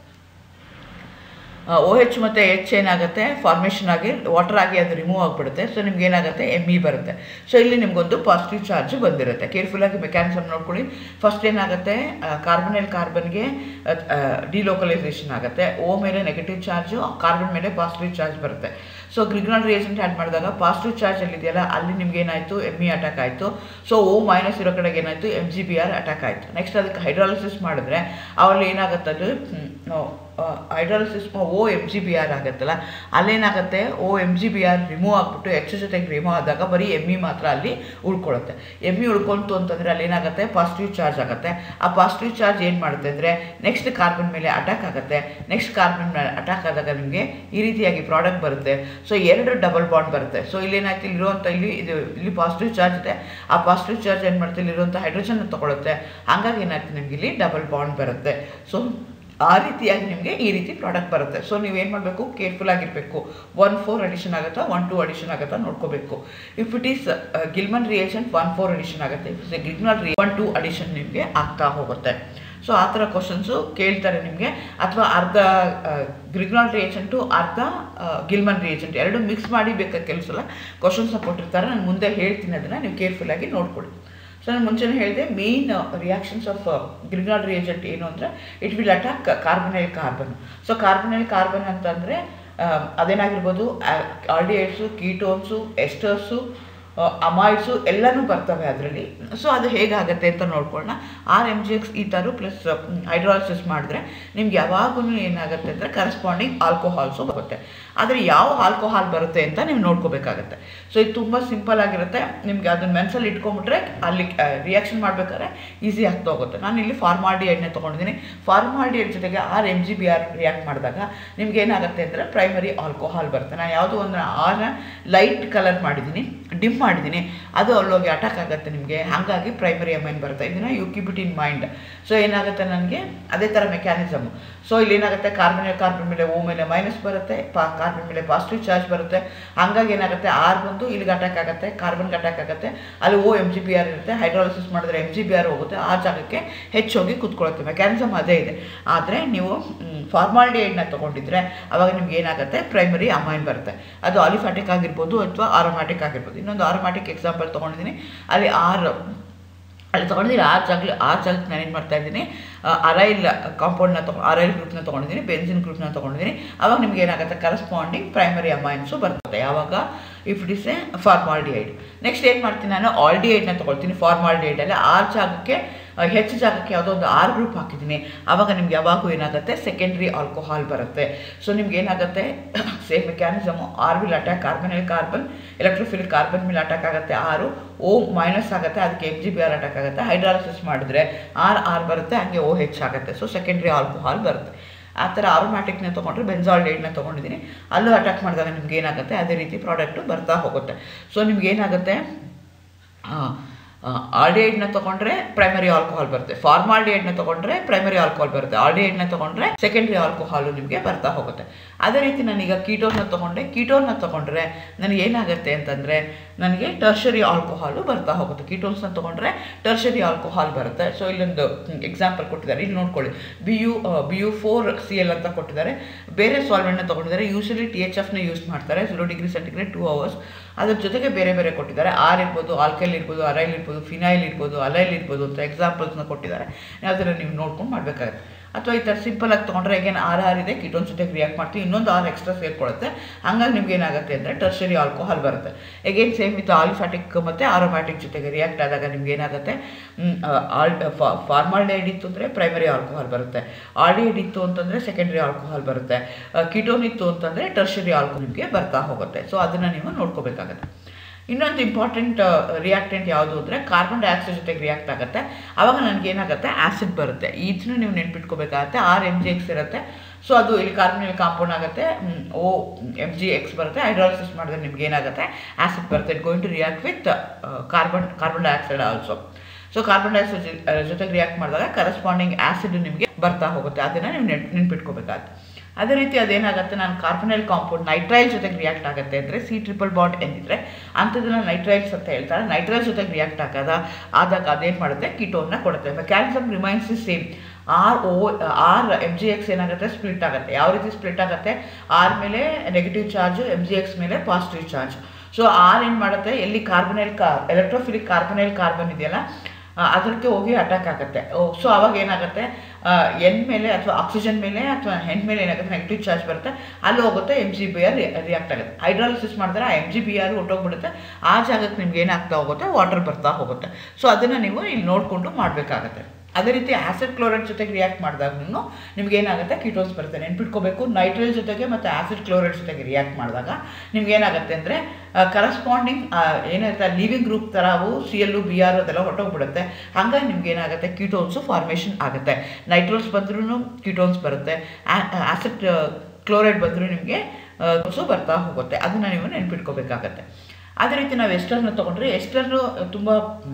ಓ ಹೆಚ್ ಮತ್ತು ಎಚ್ ಏನಾಗುತ್ತೆ ಫಾರ್ಮೇಷನ್ ಆಗಿ ವಾಟರ್ ಆಗಿ ಅದು ರಿಮೂವ್ ಆಗಿಬಿಡುತ್ತೆ ಸೊ ನಿಮ್ಗೆ ಏನಾಗುತ್ತೆ ಎಮ್ ಇ ಬರುತ್ತೆ ಸೊ ಇಲ್ಲಿ ನಿಮಗೊಂದು ಪಾಸಿಟಿವ್ ಚಾರ್ಜ್ ಬಂದಿರುತ್ತೆ ಕೇರ್ಫುಲ್ಲಾಗಿ ಮೆಕ್ಯಾನಿಸಮ್ ನೋಡ್ಕೊಳ್ಳಿ ಫಸ್ಟ್ ಏನಾಗುತ್ತೆ ಕಾರ್ಬನಲ್ಲಿ ಕಾರ್ಬನ್ಗೆ ಡಿಲೋಕಲೈಸೇಷನ್ ಆಗುತ್ತೆ ಓ ಮೇಲೆ ನೆಗೆಟಿವ್ ಚಾರ್ಜು ಕಾರ್ಬನ್ ಮೇಲೆ ಪಾಸಿಟಿವ್ ಚಾರ್ಜ್ ಬರುತ್ತೆ ಸೊ ಗ್ರಿಗ್ನಾಲ್ ರಿಯೇಜೆಂಟ್ ಆ್ಯಡ್ ಮಾಡಿದಾಗ ಪಾಸಿಟಿವ್ ಚಾರ್ಜ್ ಎಲ್ಲಿದೆಯಲ್ಲ ಅಲ್ಲಿ ನಿಮ್ಗೆ ಏನಾಯಿತು ಎಮ್ ಇ ಅಟ್ಯಾಕ್ ಆಯಿತು ಸೊ ಓ ಮೈನಸ್ ಇರೋ ಕಡೆಗೆ ಏನಾಯಿತು M G B R attack ಆಯಿತು ನೆಕ್ಸ್ಟ್ ಅದಕ್ಕೆ ಹೈಡ್ರಾಲಿಸಿಸ್ ಮಾಡಿದ್ರೆ ಅವಲ್ಲಿ ಏನಾಗುತ್ತೆ ಅದು hydrolysis O M G B R ಆಗುತ್ತಲ್ಲ ಅಲ್ಲೇನಾಗುತ್ತೆ O M G B R remove ಆಗಿಬಿಟ್ಟು ಎಚ್ ಜೊತೆಗೆ ರಿಮೂವ್ ಆದಾಗ ಬರೀ ಎಮ್ ಇ ಮಾತ್ರ ಅಲ್ಲಿ ಉಳ್ಕೊಳ್ಳುತ್ತೆ ಎಮ್ ಇ ಉಳ್ಕೊಂತು ಅಂತಂದರೆ ಅಲ್ಲಿ ಏನಾಗುತ್ತೆ ಪಾಸಿಟಿವ್ ಚಾರ್ಜ್ ಆಗುತ್ತೆ ಆ ಪಾಸಿಟಿವ್ ಚಾರ್ಜ್ ಏನು ಮಾಡುತ್ತೆ ಅಂದರೆ ನೆಕ್ಸ್ಟ್ ಕಾರ್ಬನ್ ಮೇಲೆ ಅಟ್ಯಾಕ್ ಆಗುತ್ತೆ ನೆಕ್ಸ್ಟ್ ಕಾರ್ಬನ್ ಮೇಲೆ ಅಟ್ಯಾಕ್ ಆದಾಗ ನಿಮಗೆ ಈ ರೀತಿಯಾಗಿ ಪ್ರಾಡಕ್ಟ್ ಬರುತ್ತೆ ಸೊ ಎರಡು ಡಬಲ್ ಬಾಂಡ್ ಬರುತ್ತೆ ಸೊ ಇಲ್ಲಿ ಏನಾಯ್ತು ಇಲ್ಲಿರುವಂಥ ಇಲ್ಲಿ ಇದು ಇಲ್ಲಿ ಪಾಸಿಟಿವ್ ಚಾರ್ಜ್ ಇದೆ ಆ ಪಾಸಿಟಿವ್ ಚಾರ್ಜ್ ಏನು ಮಾಡುತ್ತೆ ಇಲ್ಲಿರುವಂಥ ಹೈಡ್ರೋಜನ್ ತಗೊಳುತ್ತೆ ಹಾಗಾಗಿ ಏನಾಗ್ತದೆ ನಿಮಗೆ ಇಲ್ಲಿ ಡಬಲ್ ಬಾಂಡ್ ಬರುತ್ತೆ ಸೊ ಆ ರೀತಿಯಾಗಿ ನಿಮಗೆ ಈ ರೀತಿ ಪ್ರಾಡಕ್ಟ್ ಬರುತ್ತೆ ಸೊ ನೀವೇನು ಮಾಡಬೇಕು ಕೇರ್ಫುಲ್ ಆಗಿರಬೇಕು ಒನ್ ಫೋರ್ ಅಡಿಷನ್ ಆಗುತ್ತಾ ಒನ್ ಟು ಅಡಿಷನ್ ಆಗುತ್ತಾ ನೋಡ್ಕೋಬೇಕು if it is Gilman reaction one four addition ಆಗುತ್ತೆ ಇಫ್ ಇಸ್ ಗಿಲ್ಮನ್ ರಿಯೇ ಒನ್ ಟು ಅಡಿಷನ್ ನಿಮಗೆ ಆಗ್ತಾ ಹೋಗುತ್ತೆ ಸೊ ಆ ಥರ ಕ್ವಶನ್ಸು ಕೇಳ್ತಾರೆ ನಿಮಗೆ ಅಥವಾ ಅರ್ಧ ಗ್ರಿಗ್ನಾಲ್ ರಿಯೇಜೆಂಟು ಅರ್ಧ ಗಿಲ್ಮನ್ ರಿಯೇಜೆಂಟ್ ಎರಡು ಮಿಕ್ಸ್ ಮಾಡಿ ಬೇಕಾದ ಕೆಲವು ಸಲ ಕ್ವಶನ್ಸ್ನ ಕೊಟ್ಟಿರ್ತಾರೆ ನಾನು ಮುಂದೆ ಹೇಳ್ತೀನಿ ಅದನ್ನು ನೀವು ಕೇರ್ಫುಲ್ಲಾಗಿ ನೋಡ್ಕೊಳ್ಳಿ ಸೊ ನಾನು ಮುಂಚೆನೇ ಹೇಳಿದೆ main reactions of Grignard reagent ಏನು ಅಂದರೆ it will attack carbonyl carbon so carbonyl carbon ಅಂತಂದರೆ ಅದೇನಾಗಿರ್ಬೋದು ಆಲ್ಡಿಹೈಡ್ಸು ಕೀಟೋನ್ಸು ಎಸ್ಟರ್ಸು ಅಮಾಯ್ಡ್ಸು ಎಲ್ಲನೂ ಬರ್ತವೆ ಅದರಲ್ಲಿ ಸೊ ಅದು ಹೇಗಾಗುತ್ತೆ ಅಂತ ನೋಡ್ಕೊಳ್ಳೋಣ ಆರ್ ಎಮ್ ಜಿ ಎಕ್ಸ್ ಈ ಥರ ಪ್ಲಸ್ ಹೈಡ್ರಾಲಿಸಿಸ್ ಮಾಡಿದ್ರೆ ನಿಮ್ಗೆ ಯಾವಾಗೂ ಏನಾಗುತ್ತೆ ಅಂದರೆ ಕರೆಸ್ಪಾಂಡಿಂಗ್ ಆಲ್ಕೋಹಾಲ್ಸು ಬರುತ್ತೆ ಆದರೆ ಯಾವ ಆಲ್ಕೋಹಾಲ್ ಬರುತ್ತೆ ಅಂತ ನೀವು ನೋಡ್ಕೋಬೇಕಾಗತ್ತೆ ಸೊ ಇದು ತುಂಬ ಸಿಂಪಲ್ ಆಗಿರುತ್ತೆ ನಿಮಗೆ ಅದನ್ನ ಮೆನ್ಸಲ್ಲಿ ಇಟ್ಕೊಂಡ್ಬಿಟ್ರೆ ಅಲ್ಲಿ ರಿಯಾಕ್ಷನ್ ಮಾಡಬೇಕಾದ್ರೆ ಈಸಿ ಆಗ್ತಾ ಹೋಗುತ್ತೆ ನಾನು ಇಲ್ಲಿ ಫಾರ್ಮಾಲ್ಡಿ ಎಣ್ಣೆ ತೊಗೊಂಡಿದ್ದೀನಿ ಫಾರ್ಮಾಲ್ಡಿ ಎಣ್ಣೆ ಜೊತೆಗೆ R M G B R react ಮಾಡಿದಾಗ ನಿಮ್ಗೆ ಏನಾಗುತ್ತೆ ಅಂದರೆ ಪ್ರೈಮರಿ ಆಲ್ಕೋಹಾಲ್ ಬರುತ್ತೆ ನಾನು ಯಾವುದೋ ಒಂದು ಆರ್ನ ಲೈಟ್ ಕಲರ್ ಮಾಡಿದ್ದೀನಿ ಡಿಮ್ ಮಾಡಿದ್ದೀನಿ ಅದು ಅಲ್ಲೋಗಿ ಅಟ್ಯಾಕ್ ಆಗುತ್ತೆ ನಿಮಗೆ ಹಾಗಾಗಿ ಪ್ರೈಮರಿ ಅಮೈನ್ ಬರುತ್ತೆ ಇದನ್ನು you keep it in mind so ಏನಾಗುತ್ತೆ ನನಗೆ ಅದೇ ಥರ ಮೆಕ್ಯಾನಿಸಮ್ ಸೊ ಇಲ್ಲಿ ಏನಾಗುತ್ತೆ ಕಾರ್ಬನ್ ಕಾರ್ಬನ್ ಮೇಲೆ ಓ ಮೇಲೆ ಮೈನಸ್ ಬರುತ್ತೆ ಪಾ ಕಾರ್ಬನ್ ಮೇಲೆ ಪಾಸಿಟಿವ್ ಚಾರ್ಜ್ ಬರುತ್ತೆ ಹಂಗಾಗಿ ಏನಾಗುತ್ತೆ ಆರ್ ಬಂದು ಇಲ್ಲಿಗೆ ಅಟ್ಯಾಕ್ ಆಗುತ್ತೆ ಕಾರ್ಬನ್ಗೆ ಅಟ್ಯಾಕ್ ಆಗುತ್ತೆ ಅಲ್ಲಿ O M G B R ಇರುತ್ತೆ ಹೈಡ್ರಾಲಿಸಿಸ್ ಮಾಡಿದ್ರೆ ಎಮ್ ಜಿ ಬಿ ಆರ್ ಹೋಗುತ್ತೆ ಆ ಜಾಗಕ್ಕೆ ಹೆಚ್ಚೋಗಿ ಕೂತ್ಕೊಳ್ಳುತ್ತೆ ಮೆಕ್ಯಾನಿಸಮ್ ಅದೇ ಇದೆ ಆದರೆ ನೀವು ಫಾರ್ಮಾಲ್ಡಿಹೈಡ್ನ ತೊಗೊಂಡಿದ್ರೆ ಅವಾಗ ನಿಮ್ಗೆ ಏನಾಗುತ್ತೆ ಪ್ರೈಮರಿ ಅಮೈನ್ ಬರುತ್ತೆ ಅದು ಆಲಿಫ್ಯಾಟಿಕ್ ಆಗಿರ್ಬೋದು ಅಥವಾ ಆರೋಮ್ಯಾಟಿಕ್ ಆಗಿರ್ಬೋದು ಇನ್ನೊಂದು ಆರೋಮ್ಯಾಟಿಕ್ ಎಕ್ಸಾಂಪಲ್ ತೊಗೊಂಡಿದ್ದೀನಿ ಅಲ್ಲಿ ಆರ್ ಅಲ್ಲಿ ತೊಗೊಂಡಿದ್ದೀನಿ ಆ ಜಾಗಲಿ ಆ ಜಾಗಕ್ಕೆ ನಾನು ಏನು ಮಾಡ್ತಾ ಇದ್ದೀನಿ ಅರೈಲ್ ಕಾಂಪೌಂಡ್ನ ತೊಗೊಂಡು ಅರೈಲ್ ಗ್ರೂಪ್ನ ತೊಗೊಂಡಿದ್ದೀನಿ ಬೆನ್ಸಿನ್ ಗ್ರೂಪ್ನ ತೊಗೊಂಡಿದ್ದೀನಿ ಅವಾಗ ನಿಮ್ಗೆ ಏನಾಗುತ್ತೆ ಕರೆಸ್ಪಾಂಡಿಂಗ್ ಪ್ರೈಮರಿ ಅಮೈನ್ಸು ಬರ್ತದೆ ಯಾವಾಗ if it is a formaldehyde next ಏನು ಮಾಡ್ತೀನಿ ನಾನು ಆಲ್ಡಿಹೈಡ್ನ ತೊಗೊಳ್ತೀನಿ ಫಾರ್ಮಾಲ್ಡಿಹೈಡಲ್ಲಿ ಆರ್ ಜಾಗಕ್ಕೆ ಹೆಚ್ಚು ಜಾಗಕ್ಕೆ ಯಾವುದೋ ಒಂದು ಆರ್ ಗ್ರೂಪ್ ಹಾಕಿದ್ದೀನಿ ಆವಾಗ ನಿಮ್ಗೆ ಯಾವಾಗೂ ಏನಾಗುತ್ತೆ ಸೆಕೆಂಡ್ರಿ ಆಲ್ಕೋಹಾಲ್ ಬರುತ್ತೆ ಸೊ ನಿಮ್ಗೆ ಏನಾಗುತ್ತೆ same mechanism R will attack carbon carbon electrophilic carbon ಮೇಲೆ ಅಟ್ಯಾಕ್ ಆಗುತ್ತೆ ಆರು ಓ ಮೈನಸ್ ಆಗುತ್ತೆ ಅದಕ್ಕೆ M G B R attack ಆಗುತ್ತೆ ಹೈಡ್ರಾಲಿಸಿಸ್ ಮಾಡಿದ್ರೆ ಆರ್ ಆರ್ ಬರುತ್ತೆ ಹಂಗೆ ಓ ಹೆಚ್ಚ್ ಆಗುತ್ತೆ ಸೊ ಸೆಕೆಂಡ್ರಿ ಆಲ್ಕೋಹಾಲ್ ಬರುತ್ತೆ ಆ ಥರ ಆರೋಮ್ಯಾಟಿಕ್ನ ತೊಗೊಂಡ್ರೆ ಬೆನ್ಸಾಲ್ಡೇಡ್ನ ತೊಗೊಂಡಿದ್ದೀನಿ ಅಲ್ಲೂ ಅಟ್ಯಾಕ್ ಮಾಡಿದಾಗ ನಿಮ್ಗೆ ಏನಾಗುತ್ತೆ ಅದೇ ರೀತಿ ಪ್ರಾಡಕ್ಟು ಬರ್ತಾ ಹೋಗುತ್ತೆ ಸೊ ನಿಮ್ಗೆ ಏನಾಗುತ್ತೆ ಆಲ್ಡಿಹೈಡ್ನ ತೊಗೊಂಡ್ರೆ ಪ್ರೈಮರಿ ಆಲ್ಕೋಹಾಲ್ ಬರುತ್ತೆ ಫಾರ್ಮಾಲ್ಡಿಹೈಡ್ನ ತೊಗೊಂಡ್ರೆ ಪ್ರೈಮರಿ ಆಲ್ಕೋಹಾಲ್ ಬರುತ್ತೆ ಆಲ್ಡಿಹೈಡ್ನ ತೊಗೊಂಡ್ರೆ ಸೆಕೆಂಡ್ರಿ ಆಲ್ಕೋಹಾಲು ನಿಮಗೆ ಬರ್ತಾ ಹೋಗುತ್ತೆ ಅದೇ ರೀತಿ ನಾನೀಗ ಕೀಟೋನ್ನ ತೊಗೊಂಡೆ ಕೀಟೋನ್ನ ತೊಗೊಂಡ್ರೆ ನನಗೆ ಏನಾಗುತ್ತೆ ಅಂತಂದರೆ ನನಗೆ ಟರ್ಷರಿ ಆಲ್ಕೋಹಾಲು ಬರ್ತಾ ಹೋಗುತ್ತೆ ಕೀಟೋನ್ಸ್ನ ತೊಗೊಂಡ್ರೆ ಟರ್ಷರಿ ಆಲ್ಕೋಹಾಲ್ ಬರುತ್ತೆ ಸೊ ಇಲ್ಲೊಂದು ಎಕ್ಸಾಂಪಲ್ ಕೊಟ್ಟಿದ್ದಾರೆ ಇಲ್ಲಿ ನೋಡ್ಕೊಳ್ಳಿ B U B U four C L ಅಂತ ಕೊಟ್ಟಿದ್ದಾರೆ ಬೇರೆ ಸಾಲ್ವೆಂಟ್ನ ತೊಗೊಂಡಿದ್ದಾರೆ ಯೂಶಲಿ ಟಿ ಎಚ್ ಎಫ್ನ ಯೂಸ್ ಮಾಡ್ತಾರೆ zero degree centigrade two hours ಅದ್ರ ಜೊತೆಗೆ ಬೇರೆ ಬೇರೆ ಕೊಟ್ಟಿದ್ದಾರೆ ಆರ್ ಇರ್ಬೋದು ಆಲ್ಕೈಲ್ ಇರ್ಬೋದು ಅರೈಲ್ ಇರ್ಬೋದು ಫಿನೈಲ್ ಇರ್ಬೋದು ಅಲೈಲ್ ಇರ್ಬೋದು ಅಂತ ಎಕ್ಸಾಂಪಲ್ಸ್ನ ಕೊಟ್ಟಿದ್ದಾರೆ ಅದನ್ನು ನೀವು ನೋಡ್ಕೊಂಡು ಮಾಡಬೇಕಾಗುತ್ತೆ ಅಥವಾ ಈ ಥರ ಸಿಂಪಲ್ ಆಗಿ ತೊಗೊಂಡ್ರೆ ಈಗೇನು ಆರ್ ಆರ್ ಇದೆ ಕಿಟೋನ್ ಜೊತೆಗೆ ರಿಯಾಕ್ಟ್ ಮಾಡ್ತೀವಿ ಇನ್ನೊಂದು ಆರ್ ಎಕ್ಸ್ಟ್ರಾ ಸೇರ್ಕೊಳ್ಳುತ್ತೆ ಹಂಗಾಗಿ ನಿಮ್ಗೆ ಏನಾಗುತ್ತೆ ಅಂದರೆ ಟರ್ಷರಿ ಆಲ್ಕೋಹಾಲ್ ಬರುತ್ತೆ ಎಗೇನ್ ಸೇಮ್ ವಿತ್ ಆಲಿಫ್ಯಾಟಿಕ್ ಮತ್ತು ಆರೋಮ್ಯಾಟಿಕ್ ಜೊತೆಗೆ ರಿಯಾಕ್ಟ್ ಆದಾಗ ನಿಮ್ಗೆ ಏನಾಗುತ್ತೆ ಆಲ್ ಫಾರ್ಮಾಲ್ಡೈಡ್ ಇತ್ತು ಅಂದರೆ ಪ್ರೈಮರಿ ಆಲ್ಕೋಹಾಲ್ ಬರುತ್ತೆ ಆಲ್ಡಿಹೈಡ್ ಇತ್ತು ಅಂತಂದರೆ ಸೆಕೆಂಡರಿ ಆಲ್ಕೋಹಾಲ್ ಬರುತ್ತೆ ಕಿಟೋನ್ ಇತ್ತು ಅಂತಂದರೆ ಟರ್ಷರಿ ಆಲ್ಕೋಹಾಲ್ ನಿಮಗೆ ಬರ್ತಾ ಹೋಗುತ್ತೆ ಸೊ ಅದನ್ನು ನೀವು ನೋಡ್ಕೋಬೇಕಾಗತ್ತೆ ಇನ್ನೊಂದು ಇಂಪಾರ್ಟೆಂಟ್ ರಿಯಾಕ್ಟೆಂಟ್ ಯಾವುದು ಅಂದರೆ ಕಾರ್ಬನ್ ಡೈಆಕ್ಸೈಡ್ ಜೊತೆಗೆ ರಿಯಾಕ್ಟ್ ಆಗುತ್ತೆ ಆವಾಗ ನನಗೆ ಏನಾಗುತ್ತೆ ಆ್ಯಸಿಡ್ ಬರುತ್ತೆ ಇದನ್ನು ನೀವು ನೆನ್ಪಿಟ್ಕೋಬೇಕಾಗತ್ತೆ ಆರ್ ಎಮ್ ಜಿ ಎಕ್ಸ್ ಇರುತ್ತೆ ಸೊ ಅದು ಇಲ್ಲಿ ಕಾರ್ಬನ್ ಕಾಂಪೌಂಡ್ ಆಗುತ್ತೆ ಓ ಎಮ್ ಜಿ ಎಕ್ಸ್ ಬರುತ್ತೆ ಹೈಡ್ರಾಲಿಸಿಸ್ ಮಾಡಿದ್ರೆ ನಿಮ್ಗೆ ಏನಾಗುತ್ತೆ ಆ್ಯಸಿಡ್ ಬರುತ್ತೆ it going to react with carbon carbon dioxide also so carbon dioxide ಜೊತೆಗೆ ರಿಯಾಕ್ಟ್ ಮಾಡಿದಾಗ ಕರೆಸ್ಪಾಂಡಿಂಗ್ ಆ್ಯಸಿಡ್ ನಿಮಗೆ ಬರ್ತಾ ಹೋಗುತ್ತೆ ಅದನ್ನು ನೀವು ನೆನ್ ನೆನ್ಪಿಟ್ಕೋಬೇಕಾಗುತ್ತೆ ಅದೇ ರೀತಿ ಅದೇನಾಗುತ್ತೆ ನಾನು ಕಾರ್ಬನೈಲ್ ಕಾಂಪೌಂಡ್ ನೈಟ್ರೈಲ್ ಜೊತೆಗೆ ರಿಯಾಕ್ಟ್ ಆಗುತ್ತೆ ಅಂದರೆ ಸಿ ಟ್ರಿಪಲ್ ಬಾಂಡ್ ಎಂದಿದ್ರೆ ಅಂಥದ್ದನ್ನ ನೈಟ್ರೈಲ್ಸ್ ಅಂತ ಹೇಳ್ತಾರೆ ನೈಟ್ರೈಲ್ ಜೊತೆಗೆ ರಿಯಾಕ್ಟ್ ಆಗದ ಆದಾಗ ಅದೇನು ಮಾಡುತ್ತೆ ಕಿಟೋನ್ನ ಕೊಡುತ್ತೆ mechanism remains the same R O R M G X ಏನಾಗುತ್ತೆ ಸ್ಪ್ಲಿಟ್ ಆಗುತ್ತೆ ಯಾವ ರೀತಿ ಸ್ಪ್ಲಿಟ್ ಆಗುತ್ತೆ ಆರ್ ಮೇಲೆ negative charge M G X ಮೇಲೆ ಪಾಸಿಟಿವ್ ಚಾರ್ಜ್ ಸೊ ಆರ್ ಏನು ಮಾಡುತ್ತೆ ಎಲ್ಲಿ ಕಾರ್ಬನೈಲ್ ಕಾ ಎಲೆಕ್ಟ್ರೋಫಿಲಿಕ್ ಕಾರ್ಬನೈಲ್ ಕಾರ್ಬನ್ ಇದೆಯಲ್ಲ ಅದಕ್ಕೆ ಹೋಗಿ ಅಟ್ಯಾಕ್ ಆಗುತ್ತೆ ಸೊ ಅವಾಗ ಏನಾಗುತ್ತೆ ಎನ್ ಮೇಲೆ ಅಥವಾ ಆಕ್ಸಿಜನ್ ಮೇಲೆ ಅಥವಾ ಹೆಣ್ ಮೇಲೆ ಏನಾಗುತ್ತೆ ನೆಗೆಟಿವ್ ಚಾರ್ಜ್ ಬರುತ್ತೆ ಅಲ್ಲಿ ಹೋಗುತ್ತೆ M G B R react ಆಗುತ್ತೆ ಹೈಡ್ರಾಲಿಸಿಸ್ ಮಾಡಿದ್ರೆ ಆ ಎಮ್ ಜಿ ಬಿ ಆರ್ ಹೊಟ್ಟೋಗ್ಬಿಡುತ್ತೆ ಆ ಜಾಗಕ್ಕೆ ನಿಮ್ಗೆ ಏನಾಗ್ತಾ ಹೋಗುತ್ತೆ ವಾಟರ್ ಬರ್ತಾ ಹೋಗುತ್ತೆ ಸೊ ಅದನ್ನು ನೀವು ಇಲ್ಲಿ ನೋಡಿಕೊಂಡು ಮಾಡಬೇಕಾಗತ್ತೆ ಅದೇ ರೀತಿ ಆ್ಯಸಿಡ್ ಕ್ಲೋರೈಡ್ ಜೊತೆಗೆ ರಿಯಾಕ್ಟ್ ಮಾಡಿದಾಗೂ ನಿಮ್ಗೆ ಏನಾಗುತ್ತೆ ಕೀಟೋನ್ಸ್ ಬರುತ್ತೆ ನೆನ್ಪಿಟ್ಕೋಬೇಕು ನೈಟ್ರೈಲ್ ಜೊತೆಗೆ ಮತ್ತು ಆ್ಯಸಿಡ್ ಕ್ಲೋರೈಡ್ ಜೊತೆಗೆ ರಿಯಾಕ್ಟ್ ಮಾಡಿದಾಗ ನಿಮ್ಗೆ ಏನಾಗುತ್ತೆ ಅಂದರೆ ಕರೆಸ್ಪಾಂಡಿಂಗ್ ಏನಿರುತ್ತೆ ಲಿವಿಂಗ್ ಗ್ರೂಪ್ ಥರ ಅವು ಸಿ ಎಲ್ಲು ಬಿ ಆರ್ ಅದೆಲ್ಲ ಹೊಟ್ಟೋಗ್ಬಿಡುತ್ತೆ ಹಾಗಾಗಿ ನಿಮ್ಗೆ ಏನಾಗುತ್ತೆ ಕೀಟೋನ್ಸು ಫಾರ್ಮೇಷನ್ ಆಗುತ್ತೆ ನೈಟ್ರೋಲ್ಸ್ ಬಂದ್ರೂ ಕೀಟೋನ್ಸ್ ಬರುತ್ತೆ ಆ್ಯಸಿಡ್ ಕ್ಲೋರೈಡ್ ಬಂದರೂ ನಿಮಗೆ ಸೊ ಬರ್ತಾ ಹೋಗುತ್ತೆ ಅದನ್ನು ನೀವು ನೆನ್ಪಿಟ್ಕೋಬೇಕಾಗತ್ತೆ ಅದೇ ರೀತಿ ನಾವು ಎಸ್ಟರ್ನ ತೊಗೊಂಡ್ರೆ ಎಸ್ಟರ್ನು ತುಂಬ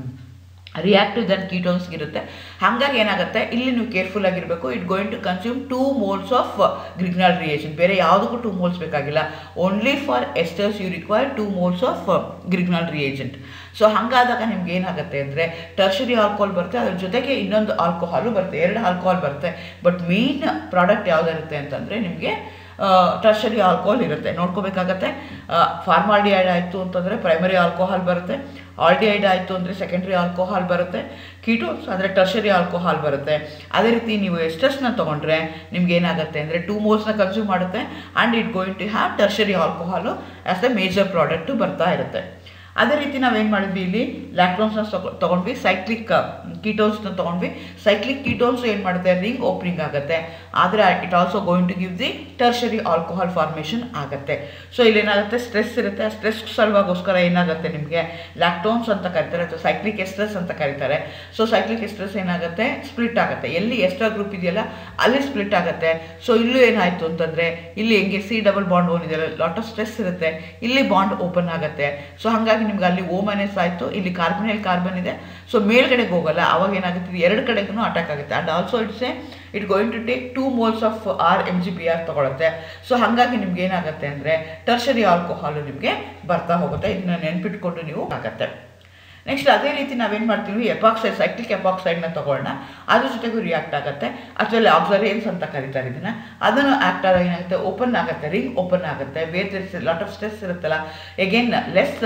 ರಿಯಾಕ್ಟಿವ್ ದನ್ ಕೀಟೋನ್ಸ್ ಇರುತ್ತೆ ಹಾಗಾಗಿ ಏನಾಗುತ್ತೆ ಇಲ್ಲಿ ನೀವು ಕೇರ್ಫುಲ್ ಆಗಿರಬೇಕು it going to consume two moles of Grignard reagent ಬೇರೆ ಯಾವುದಕ್ಕೂ ಟೂ ಮೋಲ್ಸ್ ಬೇಕಾಗಿಲ್ಲ only for esters you require two moles of Grignard reagent so ಹಾಗಾದಾಗ ನಿಮ್ಗೆ ಏನಾಗುತ್ತೆ ಅಂದರೆ ಟರ್ಷರಿ ಆಲ್ಕೋಹಾಲ್ ಬರುತ್ತೆ ಅದ್ರ ಜೊತೆಗೆ ಇನ್ನೊಂದು ಆಲ್ಕೋಹಾಲು ಬರುತ್ತೆ ಎರಡು ಆಲ್ಕೋಹಾಲ್ ಬರುತ್ತೆ ಬಟ್ ಮೇನ್ ಪ್ರಾಡಕ್ಟ್ ಯಾವುದಿರುತ್ತೆ ಅಂತಂದರೆ ನಿಮಗೆ ಟರ್ಷರಿ ಆಲ್ಕೋಹಾಲ್ ಇರುತ್ತೆ ನೋಡ್ಕೋಬೇಕಾಗತ್ತೆ ಫಾರ್ಮಾಲ್ಡಿಹೈಡ್ ಆಯಿತು ಅಂತಂದರೆ ಪ್ರೈಮರಿ ಆಲ್ಕೋಹಾಲ್ ಬರುತ್ತೆ ಆಲ್ಡಿಹೈಡ್ ಆಯಿತು ಅಂದರೆ ಸೆಕೆಂಡ್ರಿ ಆಲ್ಕೋಹಾಲ್ ಬರುತ್ತೆ ಕೀಟೋನ್ಸ್ ಅಂದರೆ ಟರ್ಷರಿ ಆಲ್ಕೋಹಾಲ್ ಬರುತ್ತೆ ಅದೇ ರೀತಿ ನೀವು ಎಸ್ಟರ್ಸ್ನ ತೊಗೊಂಡ್ರೆ ನಿಮ್ಗೆ ಏನಾಗುತ್ತೆ ಅಂದರೆ ಟೂ ಮೋಲ್ಸ್ನ ಕನ್ಸ್ಯೂಮ್ ಮಾಡುತ್ತೆ and it going to have tertiary alcohol as a major product ಬರ್ತಾ ಇರುತ್ತೆ ಅದೇ ರೀತಿ ನಾವೇನು ಮಾಡಿದ್ವಿ ಇಲ್ಲಿ ಲ್ಯಾಕ್ಟೋನ್ಸ್ನ ತೊಗೊಂಡ್ವಿ ಸೈಕ್ಲಿಕ್ ಕೀಟೋನ್ಸ್ನ ತೊಗೊಂಡ್ವಿ ಸೈಕ್ಲಿಕ್ ಕೀಟೋನ್ಸ್ ಏನು ಮಾಡುತ್ತೆ ರಿಂಗ್ ಓಪನಿಂಗ್ ಆಗುತ್ತೆ ಆದರೆ it also going to give the tertiary alcohol formation ಆಗುತ್ತೆ ಸೊ ಇಲ್ಲಿ ಏನಾಗುತ್ತೆ ಸ್ಟ್ರೆಸ್ ಇರುತ್ತೆ ಆ ಸ್ಟ್ರೆಸ್ ಸಲುವಾಗೋಸ್ಕರ ಏನಾಗುತ್ತೆ ನಿಮಗೆ ಲ್ಯಾಕ್ಟೋನ್ಸ್ ಅಂತ ಕರೀತಾರೆ ಅಥವಾ ಸೈಕ್ಲಿಕ್ ಎಸ್ಟ್ರೆಸ್ ಅಂತ ಕರೀತಾರೆ ಸೊ ಸೈಕ್ಲಿಕ್ ಎಸ್ಟ್ರೆಸ್ ಏನಾಗುತ್ತೆ ಸ್ಪ್ಲಿಟ್ ಆಗುತ್ತೆ ಎಲ್ಲಿ ಎಸ್ಟ್ರಾ ಗ್ರೂಪ್ ಇದೆಯಲ್ಲ ಅಲ್ಲಿ ಸ್ಪ್ಲಿಟ್ ಆಗುತ್ತೆ ಸೊ ಇಲ್ಲೂ ಏನಾಯಿತು ಅಂತಂದರೆ ಇಲ್ಲಿ ಹೆಂಗೆ ಸಿ ಡಬಲ್ ಬಾಂಡ್ ಓನ್ ಇದೆಯಲ್ಲ ಲಾಟ್ ಆಫ್ ಸ್ಟ್ರೆಸ್ ಇರುತ್ತೆ ಇಲ್ಲಿ ಬಾಂಡ್ ಓಪನ್ ಆಗುತ್ತೆ ಸೊ ಹಾಗಾಗಿ ನಿಮ್ಗೆ ಅಲ್ಲಿ ಓ ಮೈನಸ್ ಆಯಿತು ಇಲ್ಲಿ ಕಾರ್ಬನಲ್ಲಿ ಕಾರ್ಬನ್ ಇದೆ ಸೊ ಮೇಲ್ಗಡೆಗೆ ಹೋಗಲ್ಲ ಅವಾಗ ಏನಾಗುತ್ತೆ ಇದು ಎರಡು ಕಡೆಗೂ ಅಟ್ಯಾಕ್ ಆಗುತ್ತೆ and also it's a it going to take two moles of R M G B R ತೊಗೊಳುತ್ತೆ ಸೊ ಹಾಗಾಗಿ ನಿಮ್ಗೆ ಏನಾಗುತ್ತೆ ಅಂದರೆ ಟರ್ಷರಿ ಆಲ್ಕೋಹಾಲು ನಿಮಗೆ ಬರ್ತಾ ಹೋಗುತ್ತೆ ಇದನ್ನ ನೆನ್ಪಿಟ್ಕೊಂಡು ನೀವು ಆಗುತ್ತೆ ನೆಕ್ಸ್ಟ್ ಅದೇ ರೀತಿ ನಾವೇನು ಮಾಡ್ತೀವಿ ಎಪಾಕ್ಸೈಡ್ ಸೈಕ್ಲಿಕ್ ಎಪಾಕ್ಸೈಡ್ನ ತೊಗೊಳ್ಳೋಣ ಅದ್ರ ಜೊತೆಗೂ ರಿಯಾಕ್ಟ್ ಆಗುತ್ತೆ ಅಥವಾ ಆಕ್ಸರೇನ್ಸ್ ಅಂತ ಕರೀತಾರೆ ಇದನ್ನು ಅದನ್ನು ಆ್ಯಕ್ಟ್ ಆದಾಗ ಏನಾಗುತ್ತೆ ಓಪನ್ ಆಗುತ್ತೆ ರಿಂಗ್ ಓಪನ್ ಆಗುತ್ತೆ ಬೇರೆ ಲಾಟ್ ಆಫ್ ಸ್ಟ್ರೆಸ್ ಇರುತ್ತಲ್ಲ ಎಗೇನ್ ಲೆಸ್